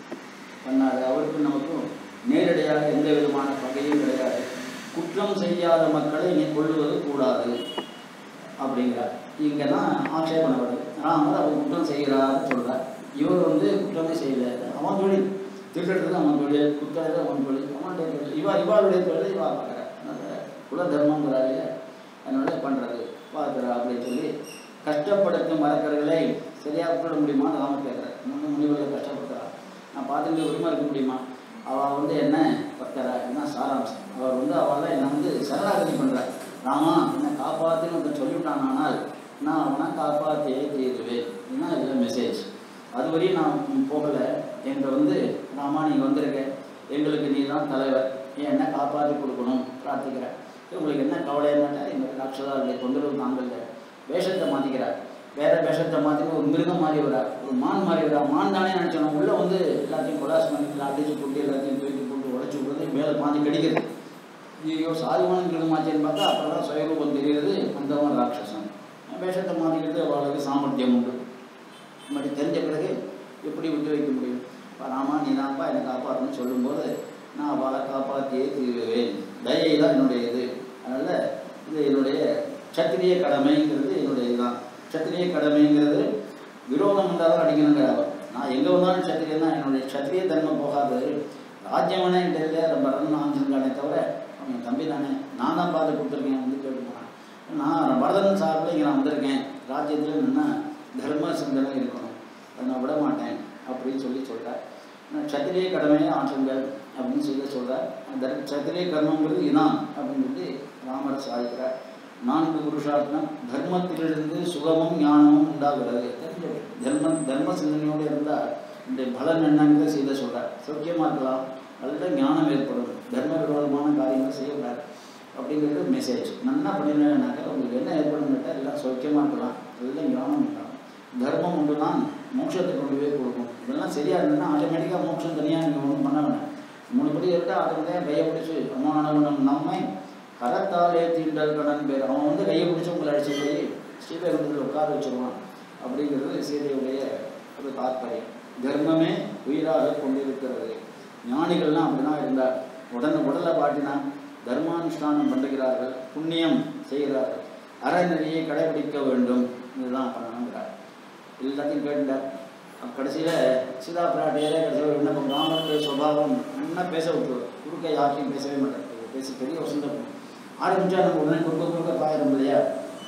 பண்ணாரு அவருக்கும் நமக்கும் நேரடியாக எந்த விதமான பகையும் கிடையாது குற்றம் செய்யாத மக்களை நீ கொள்ளுவது கூடாது அப்படிங்கிறார் இங்கே தான் ஆட்சேபனை வருது ராமர் அவர் குற்றம் செய்கிறாருன்னு சொல்கிறார் இவர் வந்து குற்றமே செய்யல அவன் தொழில் திருடுறது அவன் தொழில் குத்துறது அவன் தொழில் அவனுடைய தொழில் இவா இவாளுடைய தொழில் இவா பார்க்குறா அதனால் குல தர்மங்கிறாரு அதனால பண்ணுறது பார்க்குறா அப்படின்னு சொல்லி கஷ்டப்படுத்தும் மறக்கர்களை சரியாக விட்டுட முடியுமான்னு ராமர் கேட்குறாரு முன்னு முனிவர்களை கஷ்டப்படுத்துறா நான் பார்த்துட்டு உரிமை இருக்க முடியுமா அவள் வந்து என்ன பக்தரா என்ன சாராம்சம் அவர் வந்து அவளை என்னை வந்து சரணாகதி பண்ணுறார் ராமா என்னை காப்பாற்றுன்னு ஒருத்தன் சொல்லிவிட்டான் ஆனால் நான் அவனை காப்பாற்றியே தீருவேன் இதுதான் இதில் மெசேஜ் அது வரையும் நான் போகலை என்கிட்ட வந்து ராமா நீங்கள் வந்திருக்க எங்களுக்கு நீ தான் தலைவர் ஏன் என்ன காப்பாற்றி கொடுக்கணும் பிரார்த்திக்கிறேன் உங்களுக்கு என்ன கவலை என்னட்டா எங்களுக்கு ராட்சதாருடைய தொந்தரவு தாங்கல வேஷத்தை மாற்றிக்கிறார் வேற வேஷத்தை மாற்றி ஒரு மிருகம் மாதிரி வரார் ஒரு மான் மாதிரி வரா மான் தானே நினச்சோம் உள்ளே வந்து எல்லாத்தையும் கொலாஸ் பண்ணி அடிச்சு போட்டு எல்லாத்தையும் தூக்கி போட்டு உடச்சி விடுறது மேலே பாஞ்சு கடிக்கிறது ஐயோ சாதுவான மிருகமாச்சேன்னு பார்த்தா அப்புறம் தான் சுயரூபம் தெரியுது அந்தவன் ராட்சசன் வேஷத்தை மாற்றிக்கிறது அவளுக்கு சாமர்த்தியம் உண்டு இப்படி தெரிஞ்ச பிறகு எப்படி விட்டு வைக்க முடியும் இப்போ ராமா நீ தான்ப்பா என்னை காப்பாற்றணும்னு சொல்லும்போது நான் அவளை காப்பாற்றியே தீருவேன் தயை தான் என்னுடைய இது அதனால் இது என்னுடைய சத்திரிய கடமைங்கிறது என்னுடைய இதுதான் சத்திரிய கடமைங்கிறது விரோதம் வந்தால் தான் அடிக்கணுங்கிற அவள் நான் எங்கே வந்தாலும் சத்திரியன் தான் என்னுடைய சத்திரிய தன்மை போகாது ராஜ்யவனே தெரியல அதை பரதன் ஆஞ்சிருக்கானே தவிர அவன் என் தம்பி தானே நான் தான் பார்த்து கொடுத்துருக்கேன் வந்து கேட்டு போனான் நான் பரதன் சார்பில் இங்கே நான் வந்திருக்கேன் ராஜ்யத்தில் நின்னா தர்ம சிந்தனை இருக்கணும் அதை நான் விட மாட்டேன் அப்படின்னு சொல்லி சொல்கிறார் சத்திரிய கடமையை ஆற்றுங்கள் அப்படின்னு சொல்லி சொல்கிறார் அந்த சத்திரிய கர்மங்கிறது இதான் அப்படின்னு சொல்லி ராமர் சாதிக்கிறார் நான்கு புருஷார்த்தம் தர்மத்திலிருந்து சுகமும் ஞானமும் உண்டாகிறது தெரிஞ்சது தர்ம தர்ம சிந்தனையோடு இருந்தால் இந்த பலன் என்னங்கிறத செய்த சொல்கிறார் சௌக்கியமாக இருக்கலாம் நல்ல ஞானம் ஏற்படும் தர்ம விரோதமான காரியங்களை செய்யக்கூடாது அப்படிங்கிறது மெசேஜ் நல்லா பண்ணினாக்கா உங்களுக்கு என்ன ஏற்படும் கேட்டால் எல்லாம் சௌக்கியமாக இருக்கலாம் நல்ல ஞானம் இருக்கலாம் தர்மம் ஒன்று தான் மோட்சத்தை கொண்டு போய் கொடுக்கும் இதெல்லாம் சரியாக இருந்ததுன்னா ஆட்டோமேட்டிக்காக மோட்சம் தனியாக நீங்கள் ஒன்றும் பண்ண வேண்டாம் மூணு படி இருந்தால் ஆட்டோமேட்டிக்காக கையை பிடிச்சி அம்மானவனம் நம்மை கரத்தாலே தீண்டல் கடன் பேர் அவன் வந்து கையை பிடிச்சி உங்களை அடிச்சு போய் ஸ்ரீபெரும்புத்தில் உட்கார வச்சிருவான் அப்படிங்கிறது சீதையுடைய ஒரு தாற்பயம் தர்மமே உயிராக கொண்டிருக்கிறது ஞானிகள்லாம் அப்படிதான் இருந்தார் உடனே உடலை பாட்டினா தர்மானுஷ்டானம் பண்ணுகிறார்கள் புண்ணியம் செய்கிறார்கள் அறநெறியை கடைபிடிக்க வேண்டும் இதுதான் பண்ணணுங்கிறார் எல்லாத்தையும் கேட்டுட்டார் கடைசியில் சீதா பிராட்டியரே கடைசியில் ஒரு விண்ணப்பம் ராமனுடைய சுபாவம் நல்லா பேச விட்டுருவார் குறுக்க யாரையும் பேசவே மாட்டார் இது பேசி பெரிய வசந்தம் ஆரம்பிச்சா நம்ம உடனே குறுக்க குறுக்க பாயிரும் இல்லையா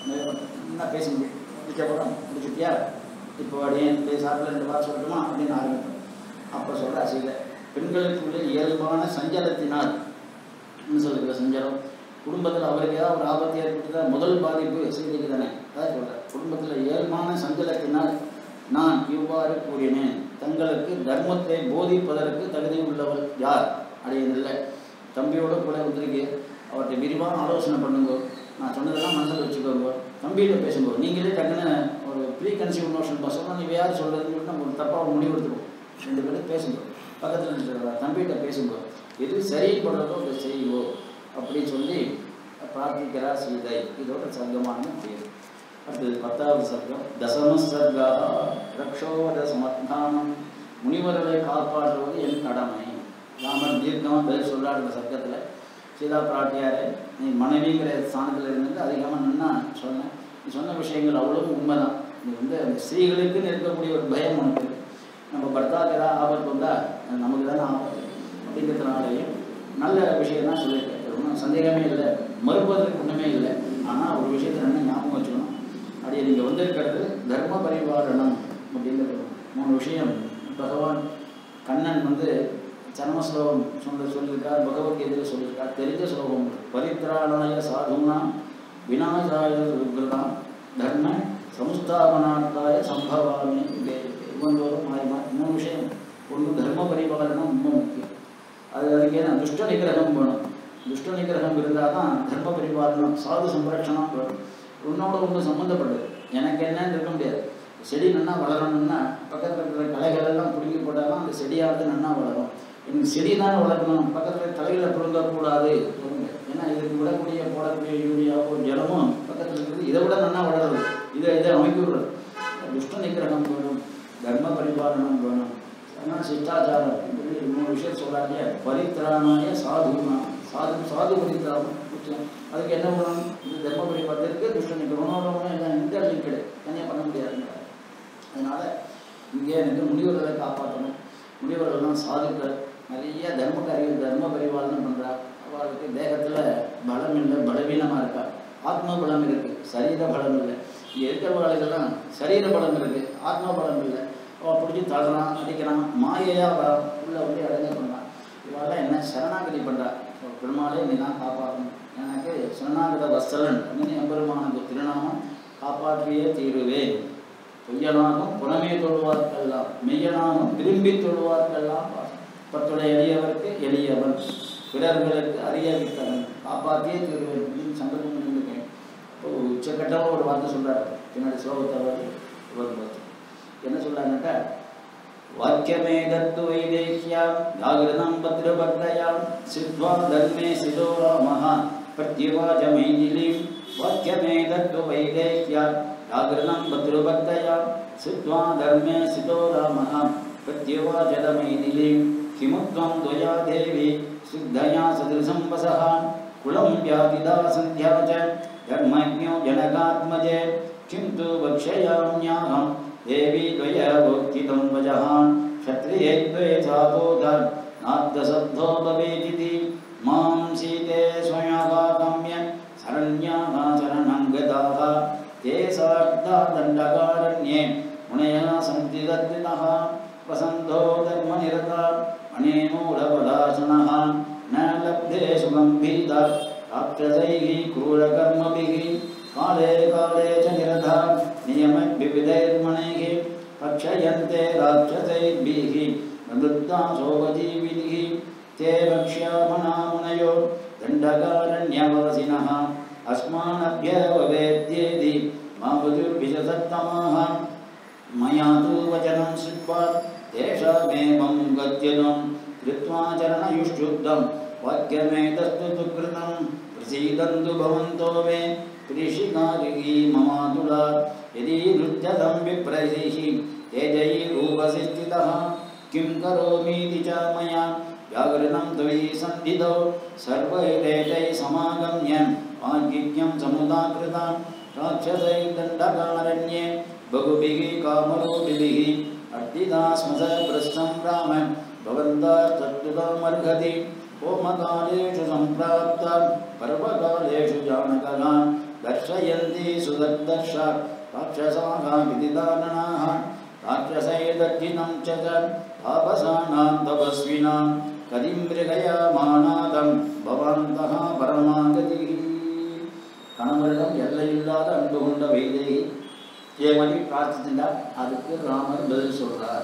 நல்லா பேச முடியும் முடிச்சப்பறம் முடிச்சுட்டியா இப்போ அப்படியே பேசாட்டில் ரெண்டு வாரம் சொல்லட்டுமா அப்படின்னு ஆரம்பிப்போம் அப்போ சொல்கிறா சீதை பெண்களுக்குள்ள இயல்பான சஞ்சலத்தினால் என்ன சொல்லுகிற சஞ்சலம் குடும்பத்தில் அவருக்கு ஏதாவது ஒரு ஆபத்து ஏற்பட்டுதா முதல் பாதிப்பு சீதைக்கு தானே அதான் சொல்கிறேன் குடும்பத்தில் இயல்பான சஞ்சலத்தினால் நான் இவ்வாறு கூறினேன் தங்களுக்கு தர்மத்தை போதிப்பதற்கு தகுதி உள்ளவள் யார் அடையதில்லை தம்பியோட கூட வந்திருக்கு அவர்கிட்ட விரிவான ஆலோசனை பண்ணுங்க நான் சொன்னதெல்லாம் மனசில் வச்சுக்கோங்க தம்பிகிட்ட பேசுங்க நீங்களே டக்குன்னு ஒரு ப்ரீ கன்சியூவ் நோஷன் பசங்க நீ யார் சொல்கிறதுன்னு சொல்லிட்டு நம்ம ஒரு தப்பாக ஒரு முடிவு எடுத்துருவோம் ரெண்டு பேரும் பேசுங்க பக்கத்தில் இருக்கிற தம்பிகிட்ட பேசுங்க எது சரிப்படுறதோ அதை செய்யுங்கோ அப்படின்னு சொல்லி பிரார்த்திக்கிறார் சீதை இதோட சர்க்கமான பேர் அடுத்தது பத்தாவது சர்க்கம் தசம சர்க்கா ரக்ஷோவத சமர்த்தானம் முனிவர்களை காப்பாற்றுவது என் கடமை ராமர் தீர்க்கமாக பதில் சொல்றார் இந்த சர்க்கத்தில் சீதா பிராட்டியாரே நீ மனைவிங்கிற ஸ்தானத்தில் இருந்துட்டு அதிகமாக நன்னா சொன்னேன் நீ சொன்ன விஷயங்கள் அவ்வளவு உண்மைதான் இது வந்து அந்த ஸ்திரீகளுக்குன்னு இருக்கக்கூடிய ஒரு பயம் உனக்கு இருக்கு. நம்ம பர்த்தாக்கு ஏதாவது ஆபத்து வந்தால் அது நமக்கு தானே ஆபத்து அப்படிங்கிறதுனாலையும் நல்ல விஷயம் தான் சொல்லியிருக்கேன் இது ஒன்றும் சந்தேகமே இல்லை மறுப்பதற்கு ஒன்றுமே இல்லை ஆனால் ஒரு விஷயத்தை என்ன ஞாபகம் வச்சுக்கணும் அப்படியே நீங்கள் வந்திருக்கிறது தர்ம பரிபாலனம் அப்படிங்கிறது மூணு விஷயம் பகவான் கண்ணன் வந்து சர்ம ஸ்லோகம் சொல்ல சொல்லியிருக்கார் பகவத்கீதையில் சொல்லியிருக்கார் தெரிஞ்ச ஸ்லோகம் பரித்ராணாய சாதுனா விநாசாய விகிருதாம் தர்ம சம்ஸ்தாபனார்த்தாய சம்பவாமி ஒவ்வொன்றோரும் மாறி மாறி மூணு விஷயம் ஒன்று தர்ம பரிபாலனம் ரொம்ப முக்கியம் அது அதுக்கு என்ன துஷ்ட நிகிரகம் வேணும் துஷ்ட நிகிரகம் இருந்தால் தான் தர்ம பரிபாலனம் சாது சம்ரட்சணம் வேணும் உன்னோட ஒன்று சம்மந்தப்பட்டது எனக்கு என்னன்னு இருக்க முடியாது செடி நன்னா வளரணும்னா பக்கத்தில் இருக்கிற களைகள் எல்லாம் பிடுங்கி போட்டால் தான் அந்த செடியாவது நன்னா வளரும் எனக்கு செடி தான் வளர்க்கணும் பக்கத்தில் தலைகளை பிடுங்கக்கூடாது ஏன்னா இதுக்கு விடக்கூடிய போடக்கூடிய யூரியாவோ ஜலமும் பக்கத்தில் இருக்கிறது இதை விட நன்னா வளருது இதை இதை அமைக்க விடுறது துஷ்ட நிகிரகம் வேணும் தர்ம பரிபாலனம் வேணும் அதனால் சிஷ்டாச்சாரம் இப்படி மூணு விஷயம் சொல்கிறாங்க பரித்திராணாய சாதுனா சாது சாது பரித்திராமம் முக்கியம் அதுக்கு என்ன பண்ணணும் இது தர்ம பரிபாலத்திற்கு துஷ்ட நிகிரகம் எல்லாம் இன்டர்லிங்கடு தனியாக பண்ண முடியாதுங்க அதனால இங்கே எனக்கு முனிவர்களை காப்பாற்றணும் முனிவர்கள்லாம் சாதுக்கள் நிறைய தர்ம காரியம் தர்ம பரிபாலனம் பண்ணுறா அவளுக்கு தேகத்தில் பலம் இல்லை பலவீனமாக இருக்கா ஆத்ம பலம் இருக்கு சரீர பலம் இல்லை இங்கே இருக்கிறவர்களுக்கெல்லாம் சரீர பலம் இருக்கு ஆத்ம பலம் இல்லை அவள் பிடிச்சி தள்ளுறான் அடிக்கிறான் மாயையாக வரான் உள்ள வந்து அடைஞ்ச பண்ணான் இவெல்லாம் என்ன சரணாகதி பண்ணுறா பெருமாளே நீ தான் காப்பாற்றணும் எனக்கு சரணாகத வஸ்தலன் அப்படின்னு எம்பெருமானுக்கு திருநாமம் காப்பாற்றியே தீருவேன் பொய்யனாகும் புறமே தொழுவார்க்கெல்லாம் மெய்யனாகும் விரும்பி தொழுவார்க்கெல்லாம் பத்துடைய எளியவருக்கு எளியவன் பிறர்களுக்கு அறியவித்தவன் காப்பாற்றியே தீருவேன் அப்படின்னு சங்கல்பம் பண்ணியிருக்கேன் இப்போ உச்சக்கட்டமாக ஒரு வார்த்தை சொல்றாரு பின்னாடி ஸ்லோகத்தை வரும்போது என்ன சொல்றாங்கட்டா வாக்கியமே தத்து வைதேக்கியாம் ஜாகிரதம் பத்ரபக்தயாம் சித்வா தர்மே சிதோ ராமः பிரத்யுவாச்ச மைதிலீம் வாக்கியமே தத்து வைதேக்கியாம் ஜாகிரதம் பத்ரபக்தயாம் சித்வா தர்மே சிதோ ராமः பிரத்யுவாச்ச மைதிலீம் किमुत्वं त्वया देवी शुद्धया सदृशं वसः कुलं व्यापिदा सन्ध्या च धर्मज्ञो जनकात्मजे किं तु वक्ष्याम्याहं देवी त्वया वोक्तितं वजः क्षत्रिये त्वे चापोध नाद्यशब्दो भवेदिति मां सीते स्वयगागम्य शरण्याः शरणं गताः ते सार्धा दण्डकारण्ये मुनयः सन्ति दद्दिनः वसन्तो धर्मनिरता अनेमूलपदासनः न लब्धे सुगम्भीत राक्षसैः क्रूरकर्मभिः काले काले च निरता नियमविविधैर्मणैः रक्षयन्ते राक्षसैर्भिः मृद्दासोपजीविनिः ते वक्ष्यामणामुनयो दण्डकारण्यवासिनः अस्मानभ्यववेद्येति मा वधुर्भिषसत्तमाः मया तु वचनं श्रुत्वा तेषामेवं गद्यनं कृत्वा चरणयुष्युद्धं वाक्यमेतस्तु दुःकृतं प्रसीदन्तु भवन्तो मे कृषिकारिकी ममातुला यदि नृत्यतं विप्रैः तेजैरूपसि स्थितः किं करोमीति च मया व्याघृतं त्वयि सन्धितौ सर्वैरेतैः समागम्य वाग्यज्ञं समुदाकृता राक्षसैः दण्डकारण्ये बहुभिः कामरूपिभिः अर्दिता स्म स प्रस्थं राम भवन्तस्तत्तुतामर्हति होमकालेषु सम्प्राप्ता पर्वकालेषु जानकगान् दर्शयन्ति सुदर्दर्श राक्षसाः विदिताननाः राक्षसैर्दर्जिनं च च तापसानां तपस्विनां कदिं मृगयामानादं भवन्तः परमागतिः கணவரிடம் எல்லையில்லாத அன்பு கொண்ட வைதேகி ஏமணி பிரார்த்திச்சிருந்தா அதுக்கு ராமர் பதில் சொல்றார்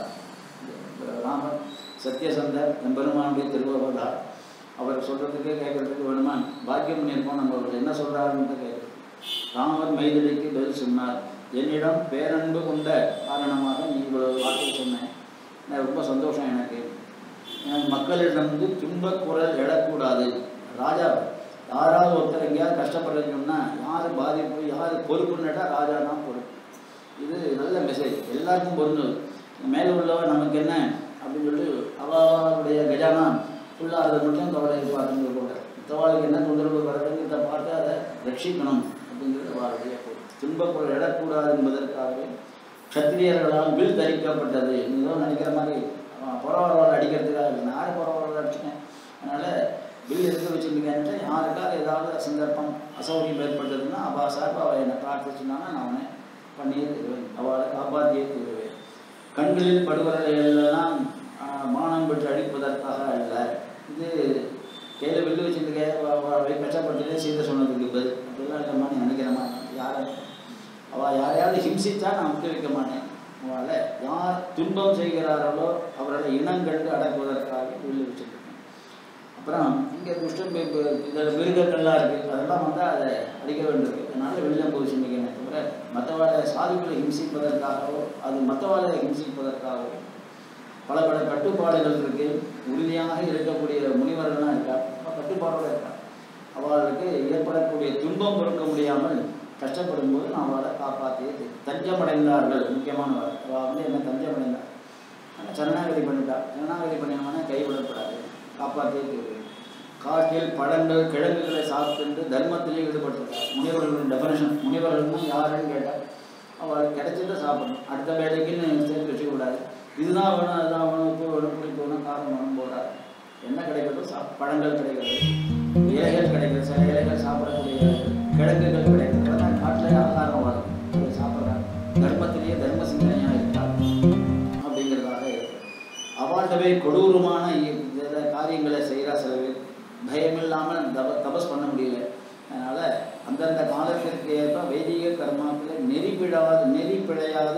ராமர் சத்யசந்தர் எம்பெருமானுடைய திருவவதார் அவர் சொல்றதுக்கு கேட்கறதுக்கு வேணுமா பாக்கியம் பண்ணியிருக்கோம் நம்ம அவர் என்ன சொல்றாருன்னு கேட்குறோம் ராமர் மைதிலிக்கு பதில் சொன்னார் என்னிடம் பேரன்பு கொண்ட காரணமாக நீ இவ்வளவு வார்த்தை சொன்னேன் நான் ரொம்ப சந்தோஷம் எனக்கு எனக்கு மக்களிடம் வந்து துன்ப குரல் எழக்கூடாது ராஜா யாராவது ஒருத்தர் எங்கேயாவது கஷ்டப்படுறீங்கன்னா யார் பாதிப்பு யார் பொறுப்புன்னுட்டா ராஜா தான் பொறுப்பு இது நல்ல மெசேஜ் எல்லாருக்கும் பொருந்தும் மேலே உள்ளவன் நமக்கு என்ன அப்படின்னு சொல்லி அவளுடைய கஜானா ஃபுல்லாக அதை மட்டும் கவலை பார்த்துட்டு கூட மற்றவாளுக்கு என்ன தொந்தரவு வருதுங்கிறத பார்த்து அதை ரட்சிக்கணும் அப்படிங்கிறது அவருடைய துன்பக்குள் எழக்கூடாது என்பதற்காகவே க்ஷத்திரியர்களால் வில் தரிக்கப்பட்டது ஏதோ நினைக்கிற மாதிரி புறவரவால் அடிக்கிறதுக்காக இல்லை நான் யார் புறவரவால் அடிச்சிட்டேன் அதனால் வில் எடுத்து வச்சுருக்கேன்ட்டு யாருக்காவது ஏதாவது சந்தர்ப்பம் அசௌகரியம் ஏற்பட்டதுன்னா அவள் சார்பாக அவள் என்னை பிரார்த்திச்சுனானா நான் அவனை பண்ணியே தருவேன் அவளை காப்பாற்றியே தருவேன் கண்களில் படுவதை எல்லாம் மானம் பெற்று அழிப்பதற்காக அல்ல இது கையில் வில்லு வச்சுருக்க கஷ்டப்பட்டுட்டே சீத சொன்னதுக்கு பதில் அப்படிலாம் இருக்க மாட்டேன் நினைக்கிற மாட்டேன் யாரை அவள் யாரையாவது ஹிம்சித்தா நான் விட்டு வைக்க மாட்டேன் அவளை யார் துன்பம் செய்கிறார்களோ அவர்களை இனங்கண்டு அடக்குவதற்காக வில்லு வச்சுருக்கேன் அப்புறம் இங்கே துஷ்டம் இதில் மிருகங்கள்லாம் இருக்குது அதெல்லாம் வந்தால் அதை அடிக்க வேண்டியிருக்கு அதனால வெளியில் போய் சிந்திக்கணும் தவிர மற்றவாளை சாதுக்களை ஹிம்சிப்பதற்காகவோ அது மற்றவாளை ஹிம்சிப்பதற்காகவோ பல பல கட்டுப்பாடுகள் இருக்குது உறுதியாக இருக்கக்கூடிய முனிவர்கள்லாம் இருக்கா கட்டுப்பாடோடு இருக்கா அவர்களுக்கு ஏற்படக்கூடிய துன்பம் பொறுக்க முடியாமல் கஷ்டப்படும் போது நான் அவளை காப்பாற்றி தஞ்சமடைந்தார்கள் முக்கியமானவர் அவள் வந்து என்ன தஞ்சமடைந்தார் ஆனால் சரணாகதி பண்ணிட்டா சரணாகதி பண்ணினோம்னா கைவிடப்படாது காப்பாற்றியே தீர்வு காட்டில் பழங்கள் கிழங்குகளை சாப்பிட்டு தர்மத்திலே ஈடுபட்டிருக்கார் முனிவர்களின் டெஃபனேஷன் முனிவர்கள்னா யாருன்னு கேட்டால் அவள் கிடைச்சதை சாப்பிடணும் அடுத்த வேலைக்குன்னு சேர்த்து வச்சுக்கூடாது இதுதான் வேணும் அதுதான் வேணும் உப்பு வேணும் புளிப்பு வேணும் காரம் வேணும் போடாது என்ன கிடைக்கிறதோ சா பழங்கள் கிடைக்கிறது இலைகள் கிடைக்கிறது சில இலைகள் சாப்பிடக்கூடிய கிழங்குகள் கிடைக்கிறது அதெல்லாம் காட்டிலே ஆகாரம் வரும் சாப்பிட்றாங்க தர்மத்திலேயே தர்ம சிந்தனையாக இருக்கார் அப்படிங்கிறதாக இருக்கு அவாண்டவே கொடூரமான காரியங்களை செய்கிறா சில பேர் பயமில்லாமல் தப தபஸ் பண்ண முடியல அதனால் அந்தந்த காலத்திற்கு ஏற்ப வைதிக கர்மாக்களை நெறிப்பிடாது நெறிப்பிழையாது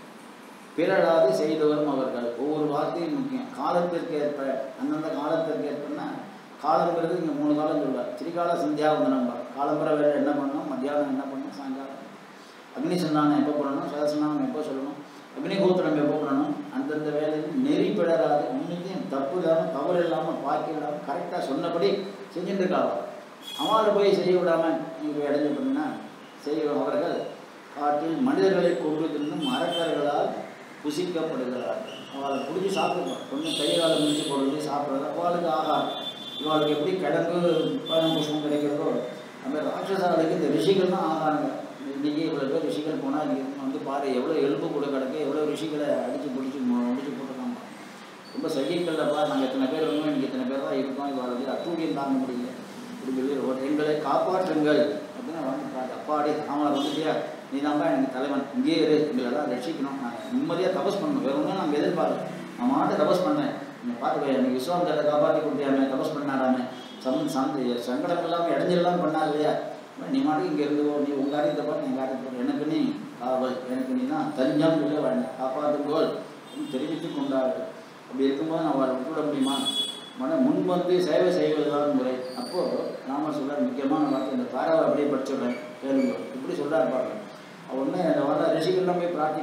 பிறழாது செய்து வரும் அவர்கள் ஒவ்வொரு வார்த்தையும் முக்கியம் காலத்திற்கு ஏற்ப அந்தந்த காலத்திற்கு ஏற்பனா காலங்கிறது இங்கே மூணு காலம் சொல்லுவார் திரிகால சந்தியாவந்தனம் காலம்புற வேலை என்ன பண்ணணும் மத்தியானம் என்ன பண்ணணும் சாயங்காலம் அக்னி சந்தானம் எப்போ பண்ணணும் சதசந்தானம் எப்போ சொல்லணும் அக்னிகோத்திரம் எப்போ பண்ணணும் அந்தந்த வேலையில் நெறி பிடராது உண்மையும் தப்பு இல்லாமல் தவறு இல்லாமல் பாக்கி இல்லாமல் கரெக்டாக சொன்னபடி செஞ்சுட்டு இருக்காங்க அவளை போய் செய்ய விடாமல் நீங்கள் இடைஞ்சு பண்ணினா செய்ய அவர்கள் காட்டில் மனிதர்களை கொண்டு தின்னும் மரக்கர்களால் புசிக்கப்படுகிறார்கள் அவளை பிடிச்சி சாப்பிடுவான் கொஞ்சம் கை காலை முடிச்சு போடுறது சாப்பிட்றது அவளுக்கு ஆகாரம் இவளுக்கு எப்படி கிழங்கு பழம் புஷ்பம் கிடைக்கிறதோ அந்த ராட்சசாளுக்கு இந்த ரிஷிகள் தான் ஆகாரங்க இன்றைக்கி இவ்வளோ பேர் ரிஷிகள் போனால் இன்றைக்கி வந்து பாரு எவ்வளோ எலும்பு கூட கிடக்கு எவ்வளோ ரிஷிகளை அடித்து பிடிச்சி முடிச்சு போட்டுருக்காங்க ரொம்ப சகிக்கல்லப்பா நாங்கள் எத்தனை பேர் இருந்தோம் இன்றைக்கி இத்தனை பேர் தான் இருக்கோம் இவ்வளோ அட்டூழியம் தாங்க முடியல இப்படி சொல்லி ஒரு எங்களை காப்பாற்றுங்கள் அப்படின்னு வந்து அப்பாடி அவன் வந்துட்டியா நீ தான்ப்பா எனக்கு தலைவன் இங்கேயே இரு எங்களெல்லாம் ரட்சிக்கணும் நான் நிம்மதியாக தபஸ் பண்ணணும் வேற ஒன்றும் நாங்கள் எதிர்பார்க்கல நான் மாட்டு தபஸ் பண்ணேன் நீங்கள் பார்த்துக்கோ எனக்கு விஸ்வாமத்தை காப்பாற்றி கொடுத்தியாமே தபஸ் பண்ணாராமே சம் சந்த சங்கடம் இல்லாமல் இடைஞ்செல்லாம் பண்ணா இல்லையா நீ மாட்டு இங்கே இருந்துவோ நீ உங்கள் காரியத்தை பார்த்து என் காரியத்தை பாரு. எனக்கு நீ காவல் எனக்கு நீ தான் தஞ்சம் சொல்ல வேண்டாம் காப்பாற்றுங்கோல் தெரிவித்து கொண்டார்கள் அப்படி இருக்கும்போது நான் அவரை விட்டுவிட முடியுமா மன முன் வந்து சேவை செய்வதுதான் முறை அப்போது ராமர் சொல்றார் முக்கியமான வார்த்தை இந்த தாராவை அப்படியே படிச்சுடுறேன் கேளுங்க இப்படி சொல்றாரு பாருங்க உடனே அந்த வர ரிஷிகள்லாம் போய் பிரார்த்திக்கிறார்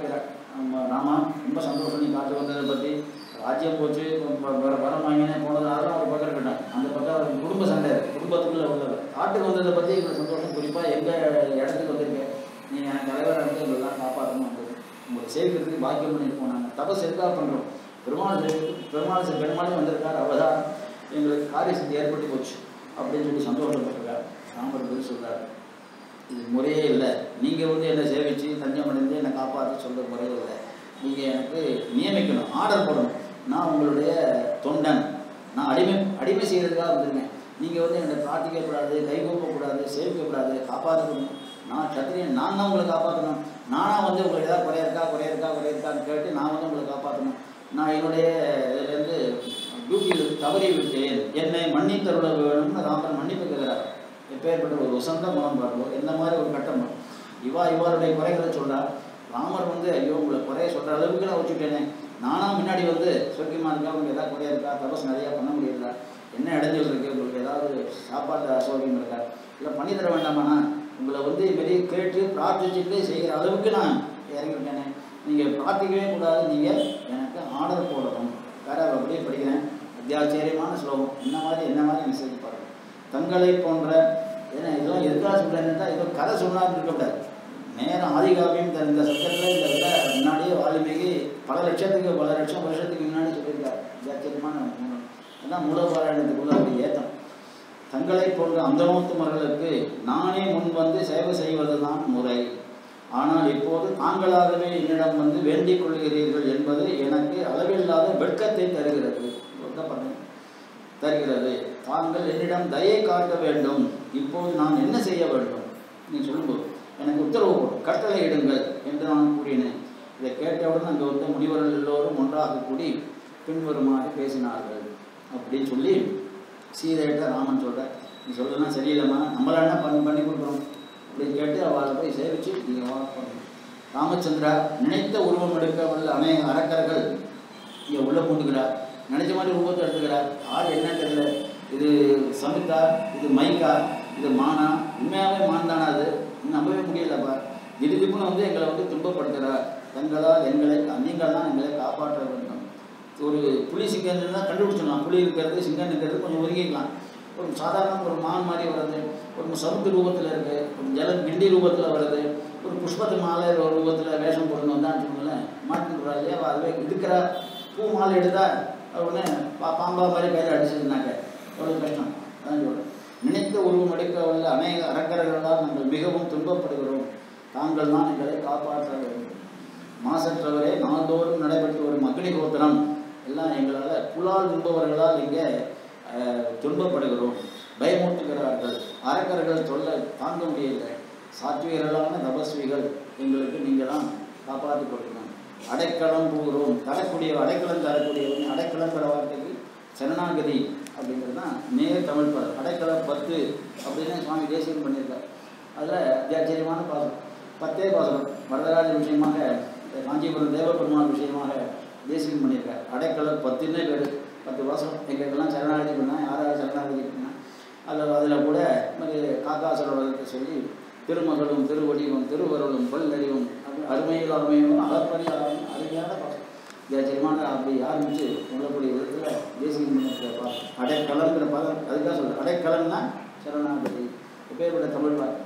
ஆமா, ராமா ரொம்ப சந்தோஷம் நீ காட்டு வந்ததை பற்றி ராஜ்யம் போச்சு வ- வ- வரம் வாங்கினேன் போனது அதெல்லாம் ஒரு பக்கம் இருக்கட்டும் அந்த பக்கம் அவர் குடும்ப சண்டை இருக்கு. குடும்பத்துக்குள்ள உள்ளவர் காட்டுக்கு வந்ததை பற்றி எங்களுக்கு சந்தோஷம் குறிப்பாக எங்கள் இடத்துக்கு வந்திருக்கேன் நீ என் தலைவராக இருந்து எங்களெல்லாம் காப்பாற்றணும் வந்து உங்களை சேர்க்கிறதுக்கு பாக்கியம் பண்ணியிருக்கோம் நாங்கள் தபஸ் எதுக்காக பண்ணுறோம் பெருமாள் சேர்த்து பெருமாள் சே- பெருமாளே வந்திருக்கார் அவதான் எங்களுக்கு காரிய சித்தி ஏற்பட்டு போச்சு அப்படின்னு சொல்லி சந்தோஷப்பட்டிருக்கார் ராமர் பதில் சொல்றார் இது முறையே இல்லை நீங்கள் வந்து என்னை சேவிச்சு தஞ்சம் அடைந்து என்னை காப்பாற்ற சொல்கிற முறையே இல்லை நீங்கள் எனக்கு நியமிக்கணும் ஆர்டர் போடணும் நான் உங்களுடைய தொண்டன் நான் அடிமை அடிமை செய்கிறதுக்காக வந்திருக்கேன் நீங்கள் வந்து என்னை பிரார்த்திக்கக்கூடாது கைகூப்பக்கூடாது சேவிக்கக்கூடாது காப்பாற்றணும் நான் சத்திரியன் நான் தான் உங்களை காப்பாற்றணும் நானாக வந்து உங்களுக்கு ஏதாவது குறைய இருக்கா குறைய இருக்கா குறைய இருக்கான்னு கேட்டு நான் வந்து உங்களை காப்பாற்றணும் நான் என்னுடைய இதுலேருந்து டியூட்டியில் தவறி விட்டேன் என்னை மன்னித்தருள வேணும்னு ராமன் மன்னிப்பு கேட்கிறார் எப்பேற்பட்ட ஒரு உசந்த குணம் பாருவோம் எந்த மாதிரி ஒரு கட்டம் இவா இவருடைய குறைகளை சொல்றார் ராமர் வந்து ஐயோ உங்களை குறைய சொல்ற அளவுக்கு நான் வச்சுட்டேனே நானா முன்னாடி வந்து சொர்க்கமாக இருக்கா உங்களுக்கு ஏதாவது குறையா இருக்கா தபஸ் நிறையா பண்ண முடியல என்ன இடைஞ்சல் இருக்கு உங்களுக்கு ஏதாவது சாப்பாட்டு அசௌகரியம் இருக்கா இல்லை பண்ணி தர வேண்டாமாண்ணா உங்களை வந்து இதுமாரி கேட்டு பிரார்த்திச்சுட்டு செய்கிற அளவுக்கு நான் இறங்கிவிட்டேனே நீங்கள் பிரார்த்திக்கவே கூடாது நீங்கள் எனக்கு ஆர்டர் போடணும் வேற அப்படியே படிக்கிறேன் அத்தியாச்சரியமான ஸ்லோகம் என்ன மாதிரி என்ன மாதிரி மெசேஜ் பாருங்க தங்களை போன்ற ஏன்னா இதெல்லாம் எதுக்காக சொல்கிறேன்னா ஏதோ கதை சொன்னான்னு இருக்கக்கூடாது நேரம் ஆதிகாவியம் இந்த சட்டத்தில் இந்த விட முன்னாடியே வால்மீகி பல லட்சத்துக்கு பல லட்சம் வருஷத்துக்கு முன்னாடி சொல்லியிருக்காரு அத்தியாச்சரியமான மூலம் அதான் மூலபாராயணத்துக்குள்ள அப்படி ஏத்தம் தங்களை போன்ற அந்தனோத்துமர்களுக்கு நானே முன் வந்து சேவை செய்வதுதான் முறை ஆனால் இப்போது தாங்களாகவே என்னிடம் வந்து வேண்டிக் கொள்கிறீர்கள் என்பது எனக்கு அளவில்லாத வெட்கத்தை தருகிறது வெட்கப்படுறேன் தருகிறது தாங்கள் என்னிடம் தயை காட்ட வேண்டும் இப்போது நான் என்ன செய்ய வேண்டும் நீ சொல்லும்போது எனக்கு உத்தரவு போடும் கட்டளை இடுங்கள் என்று நான் கூறினேன் இதை கேட்டவுடன் அங்கே வந்து முனிவர்கள் எல்லோரும் ஒன்றாக கூடி பின்வருமாறு பேசினார்கள் அப்படின்னு சொல்லி சீதையிட்ட ராமன் சொல்ற நீ சொல்றதுனா சரியில்லைம்மா நம்மளா என்ன பண்ணி பண்ணி கொடுக்குறோம் அப்படின்னு கேட்டு அவளை போய் சேவிச்சு நீங்கள் வாக் பண்ணணும் ராமச்சந்திரா நினைத்த உருவம் எடுக்க வல்ல அநேக அரக்கர்கள் இங்கே உள்ள பூந்துக்கிறார் நினைச்ச மாதிரி உருவத்தை எடுத்துக்கிறார் ஆள் என்னன்னு தெரியல இது சமிதா இது மைக்கா இது மானா உண்மையாகவே மான் தானா அது நம்பவே முடியலப்பா திடீர்னு வந்து எங்களை வந்து துன்பப்படுத்துகிறார் தங்களால் எங்களை நீங்கள் தான் எங்களை காப்பாற்ற வேண்டும் ஒரு புலி சிங்கம் தான் கண்டுபிடிச்சிடலாம் புலி இருக்கிறது சிங்கம் இருக்கிறது கொஞ்சம் ஒதுங்கிக்கலாம் ஒரு சாதாரண ஒரு மான் மாதிரி வருது ஒரு சமுத்து ரூபத்தில் இருக்கு ஒரு ஜல கிண்டி ரூபத்தில் வருது ஒரு புஷ்பத்து மாலை ஒரு ரூபத்தில் வேஷம் போடணும் வந்தான்னு சொன்னோம்ல மாட்டுறா இல்லையா அவ அதுவே இருக்கிற பூ மாலை எடுத்தா அது உடனே பா பாம்பா மாதிரி கையில் அடிச்சதுனாக்க எவ்வளோ கஷ்டம் அதான் சொல்கிறேன் நினைத்த உருவம் எடுக்க வல்ல அநேக அரக்கர்களால் நாங்கள் மிகவும் துன்பப்படுகிறோம் தாங்கள் தான் எங்களை காப்பாற்ற வேண்டும் மாசற்றவரே நாள்தோறும் நடைபெற்று வரும் அக்னி கோத்திரம் எல்லாம் எங்களால் புலால் உண்பவர்களால் இங்கே அஹ், துன்பப்படுகிறோம் பயமூட்டுகிறார்கள் அரக்கர்கள் தொல்லை தாங்க முடியல சாத்விகர்களான தபஸ்விகள் எங்களுக்கு நீங்கள் தான் காப்பாற்றி கொடுக்கணும் அடைக்கலம் போகிறோம் தரக்கூடிய அடைக்கலம் தரக்கூடியவங்க அடைக்கலங்கிற வார்த்தைக்கு சரணாகதி அப்படிங்கிறது தான் நேர் தமிழ் பதம் அடைக்கலம் பத்து அப்படின்னு சுவாமி தேசியம் பண்ணியிருக்கார் அதில் அத்தியாச்சரியமான பாசம் பத்தே பாசனம் வரதராஜ விஷயமாக இந்த காஞ்சிபுரம் தேவபெருமாள் விஷயமாக தேசியம் பண்ணியிருக்கார் அடைக்கலம் பத்துன்னே பேர் பத்து பாசனம் எங்களுக்கெல்லாம் சரணாகதி பண்ணால் யாராவது சரணாகதி பண்ணால் அதில் அதில் கூட இந்த மாதிரி காக்காசரோடத்தை சொல்லி திருமகளும் திருவடிவும் திருவருளும் பல்லறிவும் அப்படி அருமையில் அருமையும் அகப்பறியாரும் அருமையான பாசம் வித்தியாச்சரியமான அப்படி ஆரம்பித்து உள்ளக்கூடிய விதத்தில் தேசியம் பண்ணியிருக்கிற பாசம் அடைக்கலங்கிற பதம் அதுக்காக சொல்கிறேன் அடைக்கலம்னா சரணாகதி எப்பேற்பட்ட தமிழ் வார்த்தை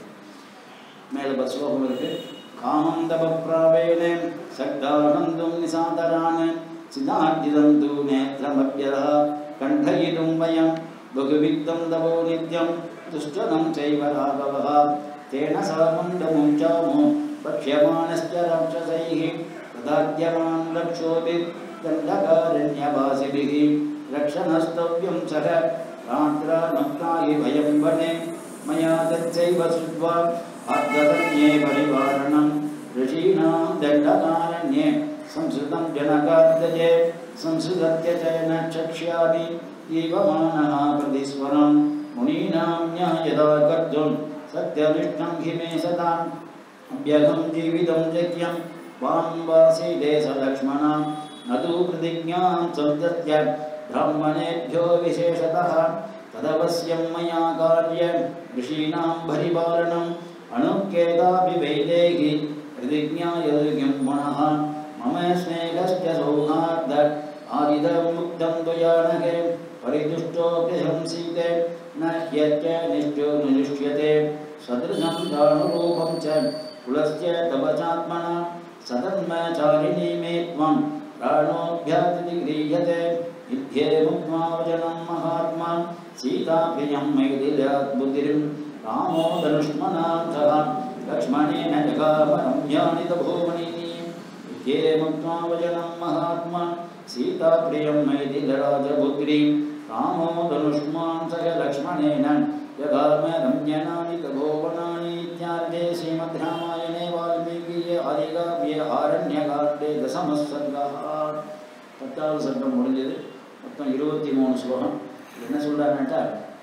மேலே பஸ் ஸ்லோகம் இருக்கு காமம் தபப்ராவேண சக்தானந்தும் நிசாதரான் சிதார்ஜிதம் தூ நேத்திரமப்யதா கண்டயிடும் வயம் பகுவித்தம் தவோ நித்யம் துஷ்டனம் செய்வ ராகவः तेन सामण्डमुं चामो वक्ष्यमाणश्च राक्षसैः तदाद्यमान् लक्षोऽपि दण्डकारण्यवासिभिः रक्षणस्तव्यं सह रात्रानक्तायि वयं वने मया तच्चैव श्रुत्वा आद्यतन्ये परिवारणं ऋषीणां दण्डकारण्ये संस्कृतं जनकाद्यजे संस्कृतस्य च न चक्ष्यामि जीवमानः प्रतिस्वरं मुनीनां न्यायदा कर्तुं सत्यनिष्ठं हि मे सदाम् अभ्यघं जीवितं जज्ञं वां वासीदे स लक्ष्मणां न तु प्रतिज्ञां सन्दत्य ब्राह्मणेभ्यो विशेषतः तदवश्यं मया कार्य ऋषीणां परिपालनम् अनुकेतापि वैदेहि प्रतिज्ञायज्ञं पुनः मम स्नेहश्च सौहार्द आदिदं मुक्तं त्वयानगे परिदुष्टोऽपि संसीते न ह्यच्च निष्ठो निष्ठ्यते सदृशं दानुरूपं च कुलस्य तव चात्मना सदन्मचारिणी मे त्वं प्राणोऽभ्यातिथि गृह्यते युद्धे मुग्मावचनं महात्मा सीताप्रियं मैथिल्यात् बुद्धिं रामो धनुष्मनाथः लक्ष्मणेन जगामरम्यानितभूमनिः युद्धे मुग्मावचनं महात्मा सीताप्रियं मैथिलराजपुत्रीं रामो धनुष्मान् सह लक्ष्मणेन जगाम रम्यनानि तभोवनानि इत्यार्थे श्रीमद्रामायणे वाल्मीकीये आदिकाव्ये ஆரண்யகாண்டே தசம சர்கः பத்தாவது சர்க்கம் முடிஞ்சது மொத்தம் இருபத்தி மூணு ஸ்லோகம் இதுல என்ன சொல்கிறாருன்னாட்டா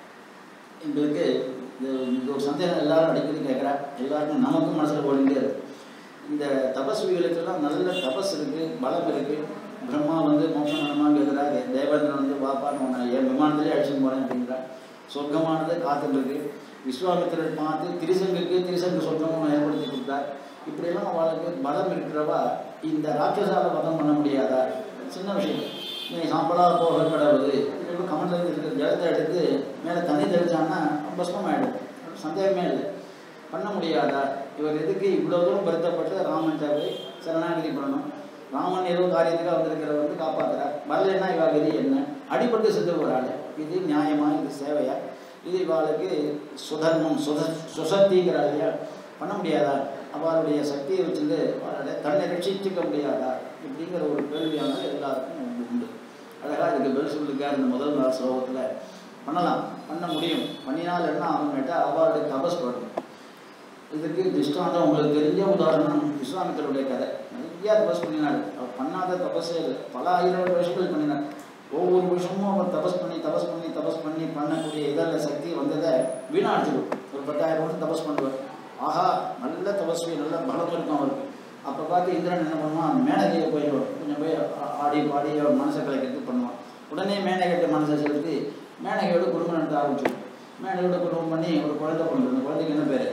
எங்களுக்கு இந்த இந்த ஒரு சந்தேகம் எல்லாரும் அடிக்கடி கேட்குறா எல்லாருக்கும் நமக்கும் மனசில் ஓடிட்டே இருக்கு இந்த தபஸ்விகளுக்கெல்லாம் நல்ல தபஸ் இருக்குது பலம் இருக்குது பிரம்மா வந்து மோட்சம் வேணுமான்னு கேட்குறாரு தேவேந்திரன் வந்து வாப்பான்னு உன்னை என் விமானத்திலே அடிச்சுட்டு போகிறேன் அப்படிங்கிறார் சொர்க்கமானது காத்துட்டு இருக்கு விஸ்வாமித்திரர் பார்த்து திரிசங்குக்கு திரிசங்கு சொர்க்கம் ஒன்று ஏற்படுத்தி கொடுத்தார் இப்படியெல்லாம் அவளுக்கு பலம் இருக்கிறவா இந்த ராட்சசால வதம் பண்ண முடியாதா சின்ன விஷயம் நீ சாம்பலா போக கடவுது இப்போ கமலில் இருக்கிற ஜலத்தை எடுத்து மேலே தண்ணி தெளிச்சான்னா பஸ்மம் ஆகிடும் சந்தேகமே இல்லை பண்ண முடியாதா இவர் எதுக்கு இவ்வளோ தூரம் வருத்தப்பட்டு ராமன் போய் சரணாகதி பண்ணணும் ராமன் ஏதோ காரியத்துக்காக வந்திருக்கிறவர் வந்து காப்பாற்றுறார் வரலன்னா இவா கதி என்ன அடிபட்டு செத்து போகிறாள் இது நியாயமா இது சேவையா இது இவாளுக்கு சுதர்மம் சுத சுசக்திங்கிறா இல்லையா பண்ண முடியாதா அவளுடைய சக்தியை வச்சுட்டு அவளுடைய தன்னை ரட்சிச்சுக்க முடியாதா இப்படிங்கிற ஒரு கேள்வியானது எல்லாருக்கும் உண்டு உண்டு அழகாக இதுக்கு பதில் சொல்லியிருக்கார் இந்த முதல் நாள் ஸ்லோகத்தில் பண்ணலாம் பண்ண முடியும் பண்ணினால் என்ன ஆகும் கேட்டால் அவளுடைய தபஸ் பண்ணணும் இதுக்கு திஷ்டாந்தம் உங்களுக்கு தெரிஞ்ச உதாரணம் விஸ்வாமித்தருடைய கதை நிறைய தபஸ் பண்ணினார் அவர் பண்ணாத தபஸே இல்லை பல ஆயிரம் வருஷங்கள் பண்ணினார் ஒவ்வொரு வருஷமும் அவர் தபஸ் பண்ணி தபஸ் பண்ணி தபஸ் பண்ணி பண்ணக்கூடிய இதில் சக்தி வந்ததை வீணாடிச்சிடும் ஒரு பத்தாயிரம் வருஷம் தபஸ் பண்ணுவார் ஆஹா நல்ல தபஸ்வி நல்ல பலம் இருக்கும் அவருக்கு அப்போ பார்த்து இந்திரன் என்ன பண்ணுவான் மேனகையை போயிடுவார் கொஞ்சம் போய் ஆ- ஆடி பாடி அவர் மனசை கலைக்கிறது பண்ணுவான் உடனே மேனகைட்ட மனசை செலுத்தி மேனகையோட குடும்பம் நடத்த ஆரம்பிச்சிடும் மேனகையோட குடும்பம் பண்ணி ஒரு குழந்தை பண்ணுறது அந்த குழந்தைக்கு என்ன பேர்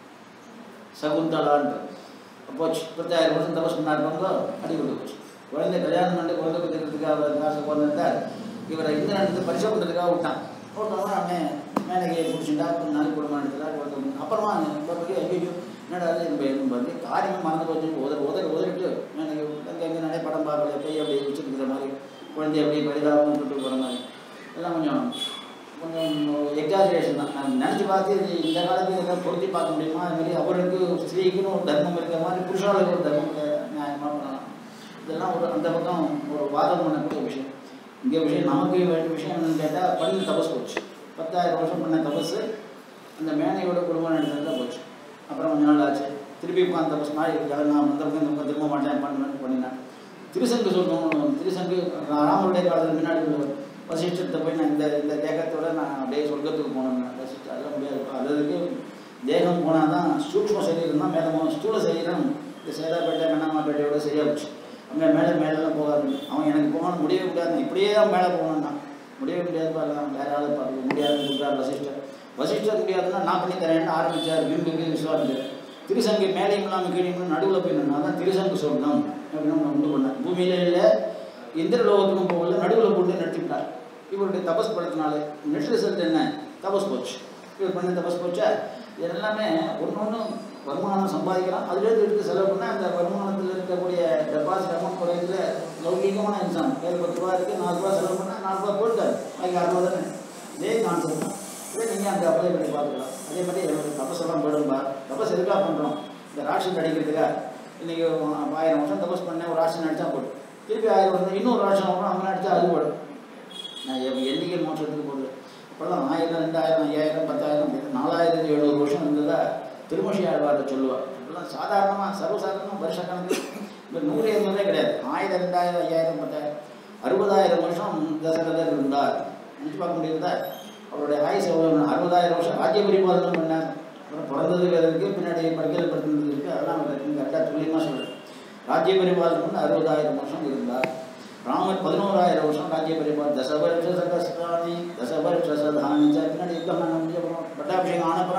சகுந்தலான்ட்டு போச்சு பத்தாயிரம் வருஷம் தபஸ் பண்ணார் பண்ணோ அடிபட்டு போச்சு குழந்தை கல்யாணம் பண்ணி குழந்தை குத்துக்கிறதுக்காக அவர் காசு கொண்டிருந்தார் இவரை இந்திரன் வந்து பரிசு பண்ணுறதுக்காக விட்டான் விட்டவன அவன் மேனகையை பிடிச்சிட்டா கொஞ்ச நாள் குடும்பம் நடத்தல குழந்தை பண்ணி. அப்புறமா பார்த்து ஐயோ என்னடா இது நம்ம என்ன பார்த்து காரியமே மறந்து போச்சு உதற உதற உதறிட்டு மேனகை அங்கே எங்கே நிறைய படம் பார்க்கல போய் அப்படியே வச்சுருக்கிற மாதிரி குழந்தைய அப்படியே பரிதாபம் விட்டுட்டு போகிற மாதிரி எல்லாம் கொஞ்சம் கொஞ்சம் எக்ஸாஜரேஷன் தான் நான் நினச்சி பார்த்து இது இந்த காலத்தில் எதாவது பொருத்தி பார்க்க முடியுமா அது மாதிரி அவருக்கு ஸ்திரீக்குன்னு ஒரு தர்மம் இருக்கிற மாதிரி புருஷாளுக்கு ஒரு தர்மம் நியாயமாக பண்ணலாம் இதெல்லாம் ஒரு அந்த பக்கம் ஒரு வாதம் பண்ணக்கூடிய விஷயம் இங்கே விஷயம் நமக்கு வேண்டிய விஷயம் என்னன்னு கேட்டால் பண்ணி தபஸ் போச்சு பத்தாயிரம் வருஷம் பண்ண தபஸ் அந்த மேனையோட குடும்பம் நடந்ததில் போச்சு அப்புறம் கொஞ்ச நாள் ஆச்சு திருப்பி உட்காந்து தபஸ் மாதிரி இருக்காது நான் அந்த பக்கம் இந்த பக்கம் திரும்ப மாட்டேன் பண்ணுவேன் பண்ணினேன் திருசங்கு சொல்லணும் திருசங்கு ராமருடைய காலத்துக்கு முன்னாடி உள்ளவர் வசிஷ்டத்தை போய் நான் இந்த இந்த தேகத்தோட நான் அப்படியே சொர்க்கத்துக்கு போனேன் வசிஷ்ட அதெல்லாம் முடியாது அது அதுக்கு தேகம் போனால் தான் சூக்ஷ்ம சரீரம் தான் மேலே போகும் ஸ்தூல சரீரம் இந்த சேதாப்பேட்டை கண்ணாமாப்பேட்டையோட சரியாக போச்சு அங்கே மேலே மேலெல்லாம் போகாது அவன் எனக்கு போகணும் முடியவே முடியாது இப்படியே தான் மேலே போகணும்னா முடியவே முடியாது பாருலாம் வேற ஆளை பார்க்க முடியாதுன்னு சொல்கிறார் வசிஷ்டர் வசிஷ்டர் முடியாதுன்னா நான் பண்ணி தரேன்னு ஆரம்பித்தார் பிம்புக்கு விஸ்வாமித்தர் திருசங்கு மேலேயும் இல்லாமல் கீழே நடுவில் போய் நின்னா தான் திருசங்கு சொர்க்கம் அப்படின்னு ஒன்று உண்டு பண்ணேன் பூமியில இல்லை இந்திரலோகத்துக்கும் போகல நடுவில் போட்டு நிறுத்திவிட்டார் இவருடைய தபஸ் படத்தினால நெட் ரிசல்ட் என்ன தபஸ் போச்சு இவர் பண்ண தபஸ் போச்சா இது எல்லாமே ஒன்று ஒன்று வருமானம் சம்பாதிக்கலாம் அதுலேருந்து எடுத்து செலவு பண்ணால் அந்த வருமானத்தில் இருக்கக்கூடிய டெபாசிட் அமௌண்ட் குறையில லௌகிகமான இன்சான் கையில் பத்து ரூபா இருக்குது நாலு ரூபா செலவு பண்ணால் நாலு ரூபா போட்டார் அதுக்கு அறுபது தானே இதே கான்செப்ட் தான் இதே நீங்கள் அங்கே அப்ளை பண்ணி பார்த்துக்கலாம் அதே மாதிரி என்னோட தபஸ் எல்லாம் போயிடும்பா தபஸ் எதுக்காக பண்ணுறோம் இந்த ராட்சன் அடிக்கிறதுக்கா இன்றைக்கி ஆயிரம் வருஷம் தபஸ் பண்ணேன் ஒரு ராட்சன் அடித்தா போடும் திருப்பி ஆயிரம் வருஷம் இன்னொரு ராட்சம் வரும் அங்கே அடித்தா அது போடும் நான் எவ்- எண்ணிக்கை மோட்சத்துக்கு போகுது இப்போல்லாம் ஆயிரம் ரெண்டாயிரம் ஐயாயிரம் பத்தாயிரம் அப்படி நாலாயிரத்தி எழுநூறு வருஷம் இருந்ததா திருமஷி ஆழ்வாரை சொல்லுவார் இப்போல்லாம் சாதாரணமாக சர்வசாதாரணமாக வருஷ கணக்கு இப்போ நூறு இருநூறே கிடையாது ஆயிரம் ரெண்டாயிரம் ஐயாயிரம் பத்தாயிரம் அறுபதாயிரம் வருஷம் தசரதர் இருந்தார் நினச்சி பார்க்க முடியுதா அவருடைய ஆயுசு எவ்வளோ அறுபதாயிரம் வருஷம் ராஜ்ய பரிபாலனம் பண்ணார் அப்புறம் பிறந்ததுக்கு இருக்கு பின்னாடி படிக்கல் படுத்துனது இருக்கு அதெல்லாம் கரெக்டாக துல்லியமாக சொல்கிறேன் ராஜ்ய பரிபாலனம் பண்ண அறுபதாயிரம் வருஷம் இருந்தார் ராமர் பதினோராயிரம் வருஷம் ராஜ்ய பரிபாலனம் தச வருஷ சகஸ்ராணி தச வருஷ சதானி ச. பின்னாடி யுத்தம் பண்ண முடிஞ்ச அப்புறம் பட்டாபிஷேகம் ஆனப்புறம்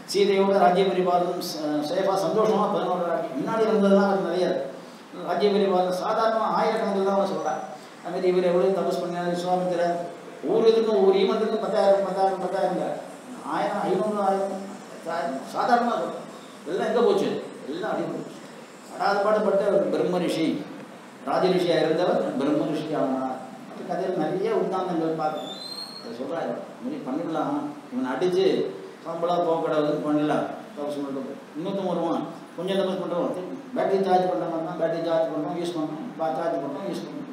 சீதையோட ராஜ்ய பரிபாலனம் சேஃபாக சந்தோஷமாக பதினோரு ராஜ்யம் முன்னாடி இருந்ததுலாம் அது நிறைய ராஜ்ய பரிபாலனம் சாதாரணமாக ஆயிரக்கணக்கில் தான் அவன் சொல்கிறான் அதுமாதிரி இவர் எவ்வளோ தபஸ் பண்ணார் விஸ்வாமித்திரர் ஒவ்வொரு இதுக்கும் ஒவ்வொரு ஈமத்துக்கும் பத்தாயிரம் பத்தாயிரம் பத்தாயிரம் ஆயிரம் ஐநூறு ஆயிரம் பத்தாயிரம் சாதாரணமாக சொல்கிறேன் எல்லாம் எங்கே போச்சு எல்லாம் அடி போச்சு அடாத பாடுபட்ட ஒரு பிரம்ம ரிஷி ராஜ ரிஷியாக இருந்தவர் பிரம்ம ரிஷி ஆனார் அப்படி கதையில் நிறைய உத்தாந்தங்கள் பார்க்கணும் அதை சொல்கிறாரு இப்படி பண்ணிடலாம் இவனை அடித்து சாம்பலாக போகக்கூடாதுன்னு பண்ணிடலாம் தபஸ் பண்ணிட்டு இன்னொருத்தன் வருவான் கொஞ்சம் தபஸ் பண்ணுறோம் பேட்டரி சார்ஜ் பண்ணுற மாதிரி தான் பேட்டரி சார்ஜ் பண்ணுறோம் யூஸ் பண்ணுறோம் சார்ஜ் பண்ணுறோம் யூஸ் பண்ணுறோம்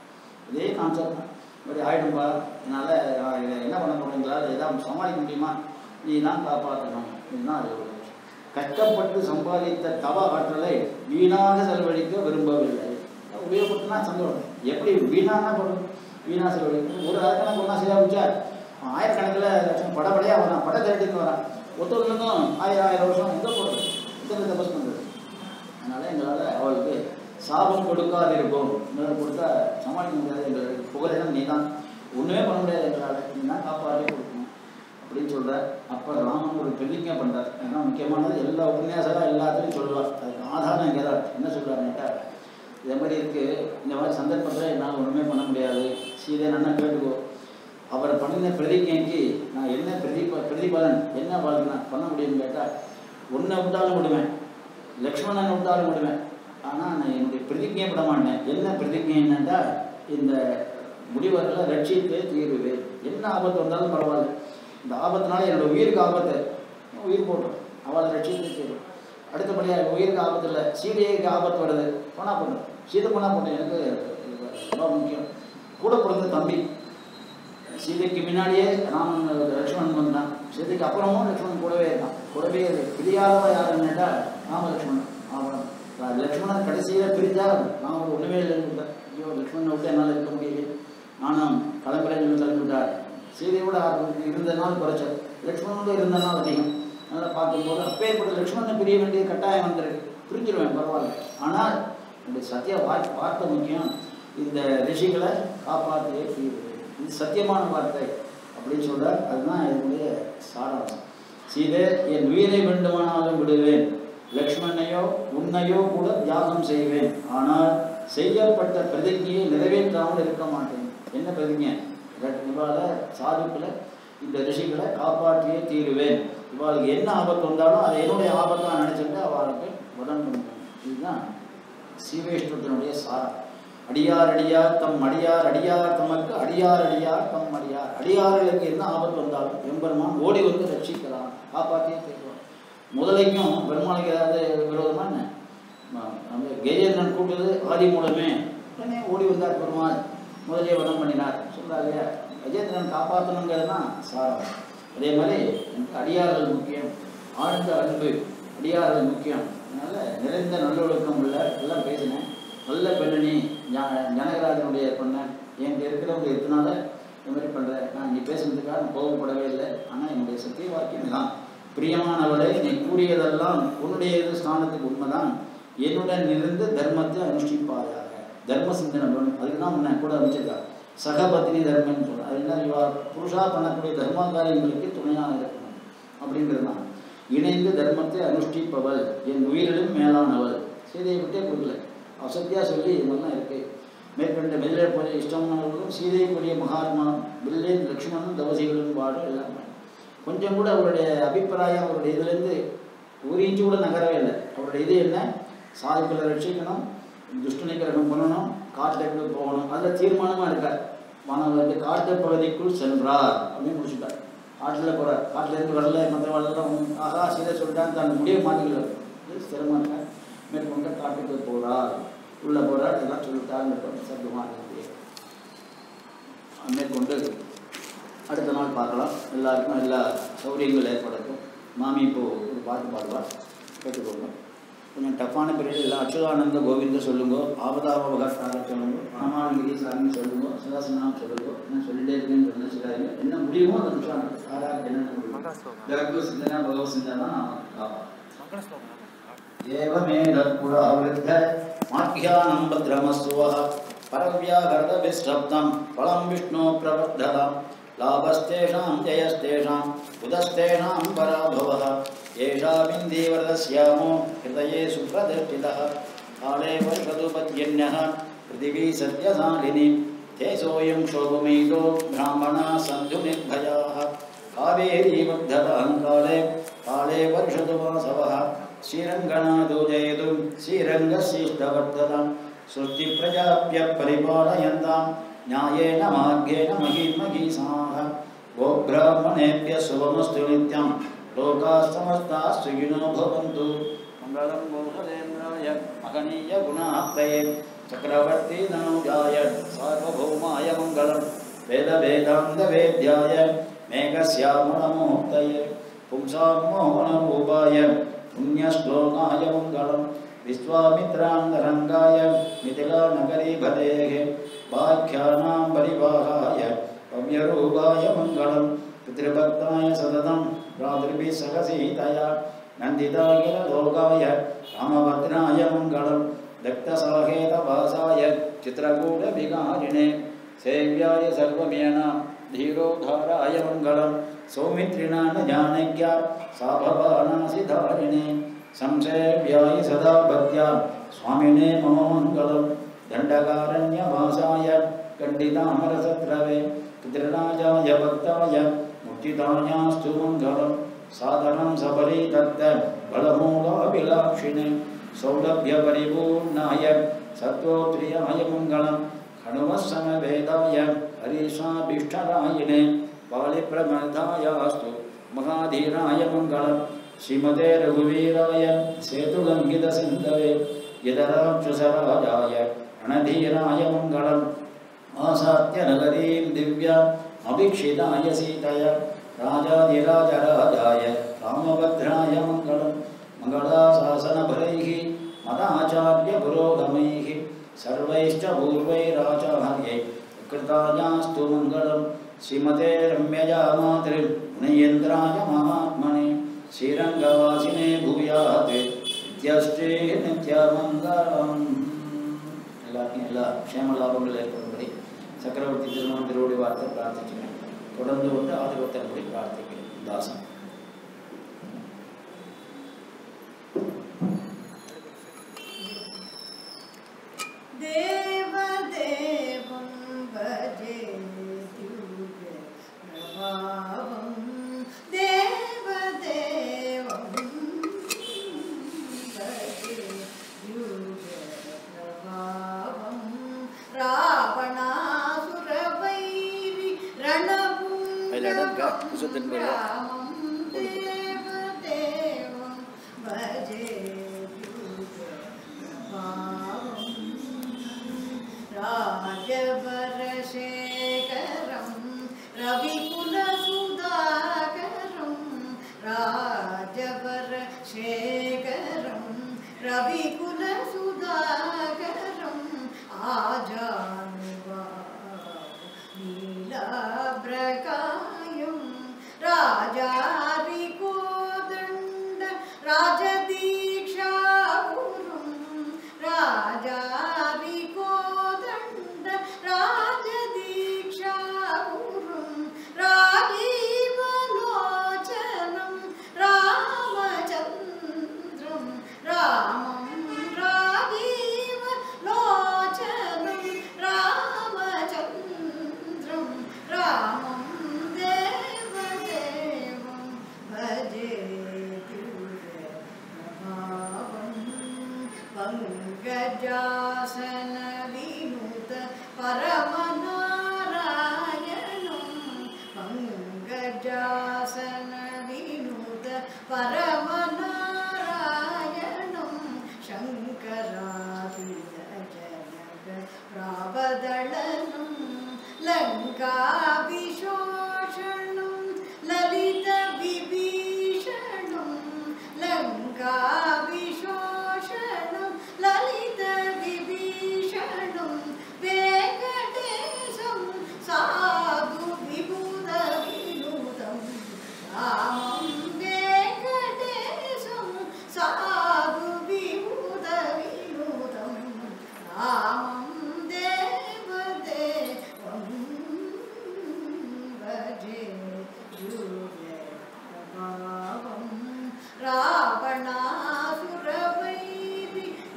இதே கான்செப்ட் தான் இப்படி ஆகிடும்பா என்னால் இதை என்ன பண்ண போகிறீங்களா ஏதாவது சமாளிக்க முடியுமா நீ தான் காப்பாற்றணும் இதுதான் அது ஒரு கஷ்டப்பட்டு சம்பாதித்த தவ ஆற்றலை வீணாக செலவழிக்க விரும்பவில்லை உபயோகப்படுத்தினா சந்தோஷம் எப்படி வீணானா பண்ணும் வீணா செலவழிக்கணும் ஒரு அரக்கணக்கு ஒன்றா செய்ய வச்சா ஆயிரக்கணக்கில் லட்சம் படப்படையாக வரான் பட திரட்டின்னு வரான் ஒருத்தவங்களுக்கும் ஆயிரம் ஆயிரம் வருஷம் எங்கே போகிறது எத்தனை தபஸ் பண்ணுறது அதனால் எங்களால் அவளுக்கு சாபம் கொடுக்காதிருக்கும் இன்னொரு கொடுத்தா சமாளிக்க முடியாது எங்களுக்கு புகலிடம் நீ தான் ஒன்றுமே பண்ண முடியாது எங்களால் நீ தான் காப்பாற்றி கொடுக்கணும் அப்படின்னு சொல்கிற அப்போ ராமன் ஒரு பிரதிஜை பண்ணுறார் ஏன்னா முக்கியமானது எல்லா உபன்யாசகம் எல்லாத்துலையும் சொல்லுவார் அதுக்கு ஆதாரம் எங்கே தான் என்ன சொல்கிறாருன்னுட்டா இதே மாதிரி இருக்குது இந்த மாதிரி சந்தர்ப்பத்தில் என்னால் ஒன்றுமே பண்ண முடியாது சீதை நன்னா கேட்டுக்கோ அவர் பண்ணின பிரதிஜைக்கு நான் என்ன பிரதிப பிரதிபலன் என்ன வாழ்க்கை நான் பண்ண முடியும்னு கேட்டால் ஒன்றை விட்டாலும் விடுவேன் லக்ஷ்மணன் விட்டாலும் விடுவேன் ஆனால் நான் என்னுடைய பிரதிஜையை விட மாட்டேன் என்ன பிரதிஜை என்னன்னா இந்த முடிவரில் ரட்சித்தே தீருவேன் என்ன ஆபத்து வந்தாலும் பரவாயில்ல இந்த ஆபத்தினால என்னோட உயிருக்கு ஆபத்து உயிர் போட்டோம் அவளை ரட்சித்தே தீரும் அடுத்தபடியாக உயிருக்கு ஆபத்து இல்லை சீதைக்கு ஆபத்து வருது போனா போட்டோம் சீதை போனா போட்டோம் எனக்கு ரொம்ப முக்கியம் கூட பிறந்த தம்பி சீதைக்கு முன்னாடியே ராமன் லக்ஷ்மணன் வந்தான் சீதைக்கு அப்புறமும் லக்ஷ்மணன் கூடவே இருக்கான் கூடவே பிரியாதவ யாருன்னு கேட்டால் ராம லக்ஷ்மணன் அவன் லக்ஷ்மணன் கடைசியில் பிரிஞ்சா நான் ஒரு ஒன்றுமே இல்லைன்னு ஐயோ லக்ஷ்மணனை விட்டு என்னால் இருக்க முடியல நானும் கிளம்புறேன்னு சொல்லி கிளம்பிட்டார் சீதையோட இருந்த நாள் குறைச்சல் லக்ஷ்மணனோட இருந்த நாள் அதிகம் அதனால் பார்க்கும்போது அப்பேற்பட்ட லக்ஷ்மணனை பிரிய வேண்டிய கட்டாயம் வந்திருக்கு பிரிஞ்சிருவேன் பரவாயில்ல ஆனால் இந்த சத்திய வார்த்தை வார்த்தை முக்கியம் இந்த ரிஷிகளை காப்பாற்றியே தீர்வு இது சத்தியமான வார்த்தை அப்படின்னு சொல்கிறார் அதுதான் என்னுடைய சாராம்சம் சீதை என் உயிரை வேண்டுமானாலும் விடுவேன் லக்ஷ்மணையோ உன்னையோ கூட தியாகம் செய்வேன் ஆனால் செய்யப்பட்ட பிரதிஜையை நிறைவேற்றாமல் இருக்க மாட்டேன் என்ன பிரதிஜை இவாள சாதுக்களை இந்த ரிஷிகளை காப்பாற்றியே தீருவேன் இவாளுக்கு என்ன ஆபத்து வந்தாலும் அதை என்னுடைய ஆபத்தாக நினச்சிட்டு அவளுக்கு உடன் பண்ணுவேன் இதுதான் சீவேஷ்ணத்தினுடைய சாரம் அடியார் அடியார் தம் அடியார் அடியார் தமக்கு அடியார் அடியார் தம் அடியார் அடியார்களுக்கு என்ன ஆபத்து வந்தாலும் எம்பெருமான் ஓடி வந்து ரட்சிக்கலாம் காப்பாற்றியே தீர்வான் முதலைக்கும் பெருமாளுக்கு ஏதாவது விரோதமா என்ன அந்த கஜேந்திரன் கூப்பிட்டது ஆதி மூலமே உடனே ஓடி வந்தார் பெருமாள் முதலே வதம் பண்ணினார் சொல்றா இல்லையா கஜேந்திரன் காப்பாற்றணுங்கிறது தான் சாரம் அதே மாதிரி எனக்கு அடியார்கள் முக்கியம் ஆழ்ந்த அன்பு அடியார்கள் முக்கியம் அதனால நிறைந்த நல்லொழுக்கம் உள்ள எல்லாம் பேசினேன் நல்ல பெண்ணனி ஜனகராஜனுடைய பொண்ணை என்கிட்ட இருக்கிறவங்க எத்தனால இந்த மாதிரி பண்ணுறேன் நான் நீ பேசுனதுக்காக நான் கோபப்படவே இல்லை ஆனால் என்னுடைய சத்திய வாக்கியம் தான் பிரியமானவளை நீ கூறியதெல்லாம் உன்னுடைய இது ஸ்தானத்துக்கு உண்மைதான் என்னுடன் இருந்து தர்மத்தை அனுஷ்டிப்பாயாக தர்ம சிந்தனை வேணும் அதுக்கு தான் உன்னை கூட அமைச்சிருக்கா சகபத்னி தர்மம்னு சொல்கிறேன் அது என்ன இவா புருஷா பண்ணக்கூடிய தர்ம காரியங்களுக்கு துணையாக இருக்கணும் அப்படின்றது தான் இணைந்து தர்மத்தை அனுஷ்டிப்பவள் என் உயிரிலும் மேலானவள் சீதையை விட்டே கொடுக்கல அசத்தியாக சொல்லி இதெல்லாம் இருக்கு மேற்கொண்ட மெல்ல போல இஷ்டமானவர்களும் சீதைக்குரிய மகாத்மா வில்லேன் லக்ஷ்மணன் தவசிகளும் பாடு எல்லாம் கொஞ்சம் கூட அவருடைய அபிப்பிராயம் அவருடைய இதுலேருந்து ஒரு இன்ச்சு கூட நகரவே இல்லை அவருடைய இது என்ன சாதுக்களை ரட்சிக்கணும் துஷ்ட நிகரகம் பண்ணணும் காட்டுக்கு போகணும் அதில் தீர்மானமாக இருக்கார் மாணவர்களுக்கு காட்டு பகுதிக்குள் சென்றார் அப்படின்னு முடிச்சுட்டார் காட்டில் போகிறார் காட்டில் இருந்து வரல மற்ற வாழ்லாம் ஆகா சீதை சொல்லிட்டான்னு தன் முடிய மாட்டிக்கிறார் இது ஸ்திரமாக இருக்கார் மேற்கொண்டு காட்டுக்கு போகிறார் உள்ளே போகிறார் எல்லாம் சொல்லிட்டாருன்னு சப்தமாக இருக்கு மேற்கொண்டு அடுத்த நாள் பார்க்கலாம் எல்லாருக்கும் எல்லா சௌகரியங்கள் ஏற்படட்டும் மாமி இப்போ ஒரு பாட்டு பாடுவார் கேட்டுக்கோங்க கொஞ்சம் டஃப்பான பீரியட் எல்லாம் அச்சுதானந்த கோவிந்த சொல்லுங்க ஆபதாபகாட்டாக சொல்லுங்க ராமானகிரி சாமி சொல்லுங்க சிவாசனம் சொல்லுங்க என்ன சொல்லிட்டே இருக்குன்னு சொன்ன சிவாங்க என்ன முடியுமோ அதை அனுஷ்டானம் யாராருக்கு என்ன முடியும் ஜகத்து சிந்தனா பகவத் சிந்தனா காப்பா एवमेतत्पुरावृद्ध माख्यानं भद्रमस्वः परव्याघर्तभिस्तब्धं फलं विष्णो प्रबद्धतां लाभस्तेषां जयस्तेषां उदस्तेषां पराभवः येषामिन्दीवरदस्यामो हृदये सुप्रदर्शितः काले वर्षदुपद्यन्यः पृथिवी सत्यशालिनी ते सोऽयं शोभमेदो ब्राह्मणाः सन्धु निर्भयाः कावेरीबद्धताङ्काले काले वर्षतु वासवः श्रीरङ्गनादोजयतु श्रीरङ्गशिष्टवर्धतां सृष्टिप्रजाप्यपरिपालयन्तां न्यायेन मार्गेण महीमहीसाः गोब्राह्मणेभ्यः शुभमस्तु नित्यं लोकाः समस्ताः सुखिनो भवन्तु मङ्गलं गोहलेन्द्राय महनीयगुणाप्तये चक्रवर्ती ननुजाय सार्वभौमाय मङ्गलं वेदवेदान्तवेद्याय मेघश्यामलमूर्तये पुंसां मोहनरूपाय पुण्यश्लोकाय मङ्गलं विश्वामित्रान्तरङ्गाय मिथिलानगरीपतेः वाख्यानां परिवाहाय भव्यरूपाय मङ्गलं पितृभक्ताय सततं भ्रातृभिः सह सीतया नन्दिताखिललोकाय रामभद्राय मङ्गलं दत्तसाहेतवासाय चित्रकूटविकारिणे सेव्याय सर्वमेना धीरोद्धाराय मङ्गलं सौमित्रिणा न जानक्या सा भवानासिधारिणे संसेव्याय सदा भक्त्या स्वामिने मम मङ्गलं दण्डकारण्यवासाय कण्डितामरसत्रवे पितृराजाय भक्ताय मुक्तिदायास्तु मङ्गलं सादरं सबरी दत्त बलमूलाभिलाक्षिणे सौलभ्यपरिपूर्णाय सत्त्वोत्रियाय मङ्गलं हनुमः समवेदाय हरीशाभीष्टरायिणे पालिप्रमदायास्तु महाधीराय मङ्गलं श्रीमते रघुवीराय सेतुलङ्घितसिन्धवे यदराक्षसराजाय रणधीराय मङ्गलम् आसात्यनगरीं दिव्या अभिक्षिताय सीतया राजाधिराजराजाय रामभद्राय मङ्गलं मङ्गलाशासनफलैः मदाचार्यपुरोगमैः सर्वैश्च पूर्वैराचार्यै कृतायास्तु मङ्गलं श्रीमते रम्यजा मातृगुणयेन्द्राय महात्मने श्रीरङ्गवासिने भूयात् நித்யஸ்ரீ நித்யமங்கலம் எல்லாருக்கும் எல்லா க்ஷேம லாபங்கள் ஏற்படும்படி சக்கரவர்த்தி திருமணம் திருவடி வார்த்தை பிரார்த்திக்கிறேன் தொடர்ந்து வந்து ஆதிபத்தன்படி பிரார்த்திக்கிறேன் தாசன் देवदेवं भजे दिव्य प्रभावं देवदेवं भजे दिव्य प्रभावं रावणासुरवैरि അതിലടക്ക കുശത്തിൻ പറയാ रणपुङ्गरामं देवदेवं भजे दिव्य प्रभावम् राजवरशेखरं रविकुलसुधाकरं राजवरशेखरं रविकुलसुधाकरम् आजानुवा नीलाभ्रकायं राजारिकोदण्ड राजदीक्षापुरं राजारिकोदण्ड राजदीक्षापुरं राजीवलोचनं रामचन्द्रं रामं राजीवलोचनं रामचन्द्रं रामं देवदेवं भजे दिव्यप्रभावम् पङ्कजासनविनुत परमनारायणं पङ्कजासनविनुत परमनारायणं शङ्करादिजनक प्रावदळनं लङ्काभिशोषणं ललितविभीषणं लङ्काभिशोषणं ललितविभीषणं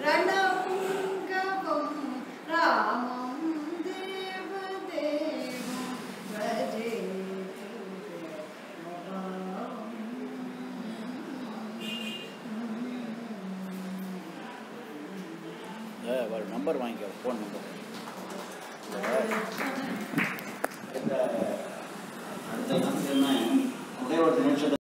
रणपुङ्गवं रामं देवदेवं भजे ஒரு நம்பர் வாங்கிக்கோ ஃபோன் நம்பர் இந்த அடுத்த என்ன ஒரே ஒரு நிமிஷத்தை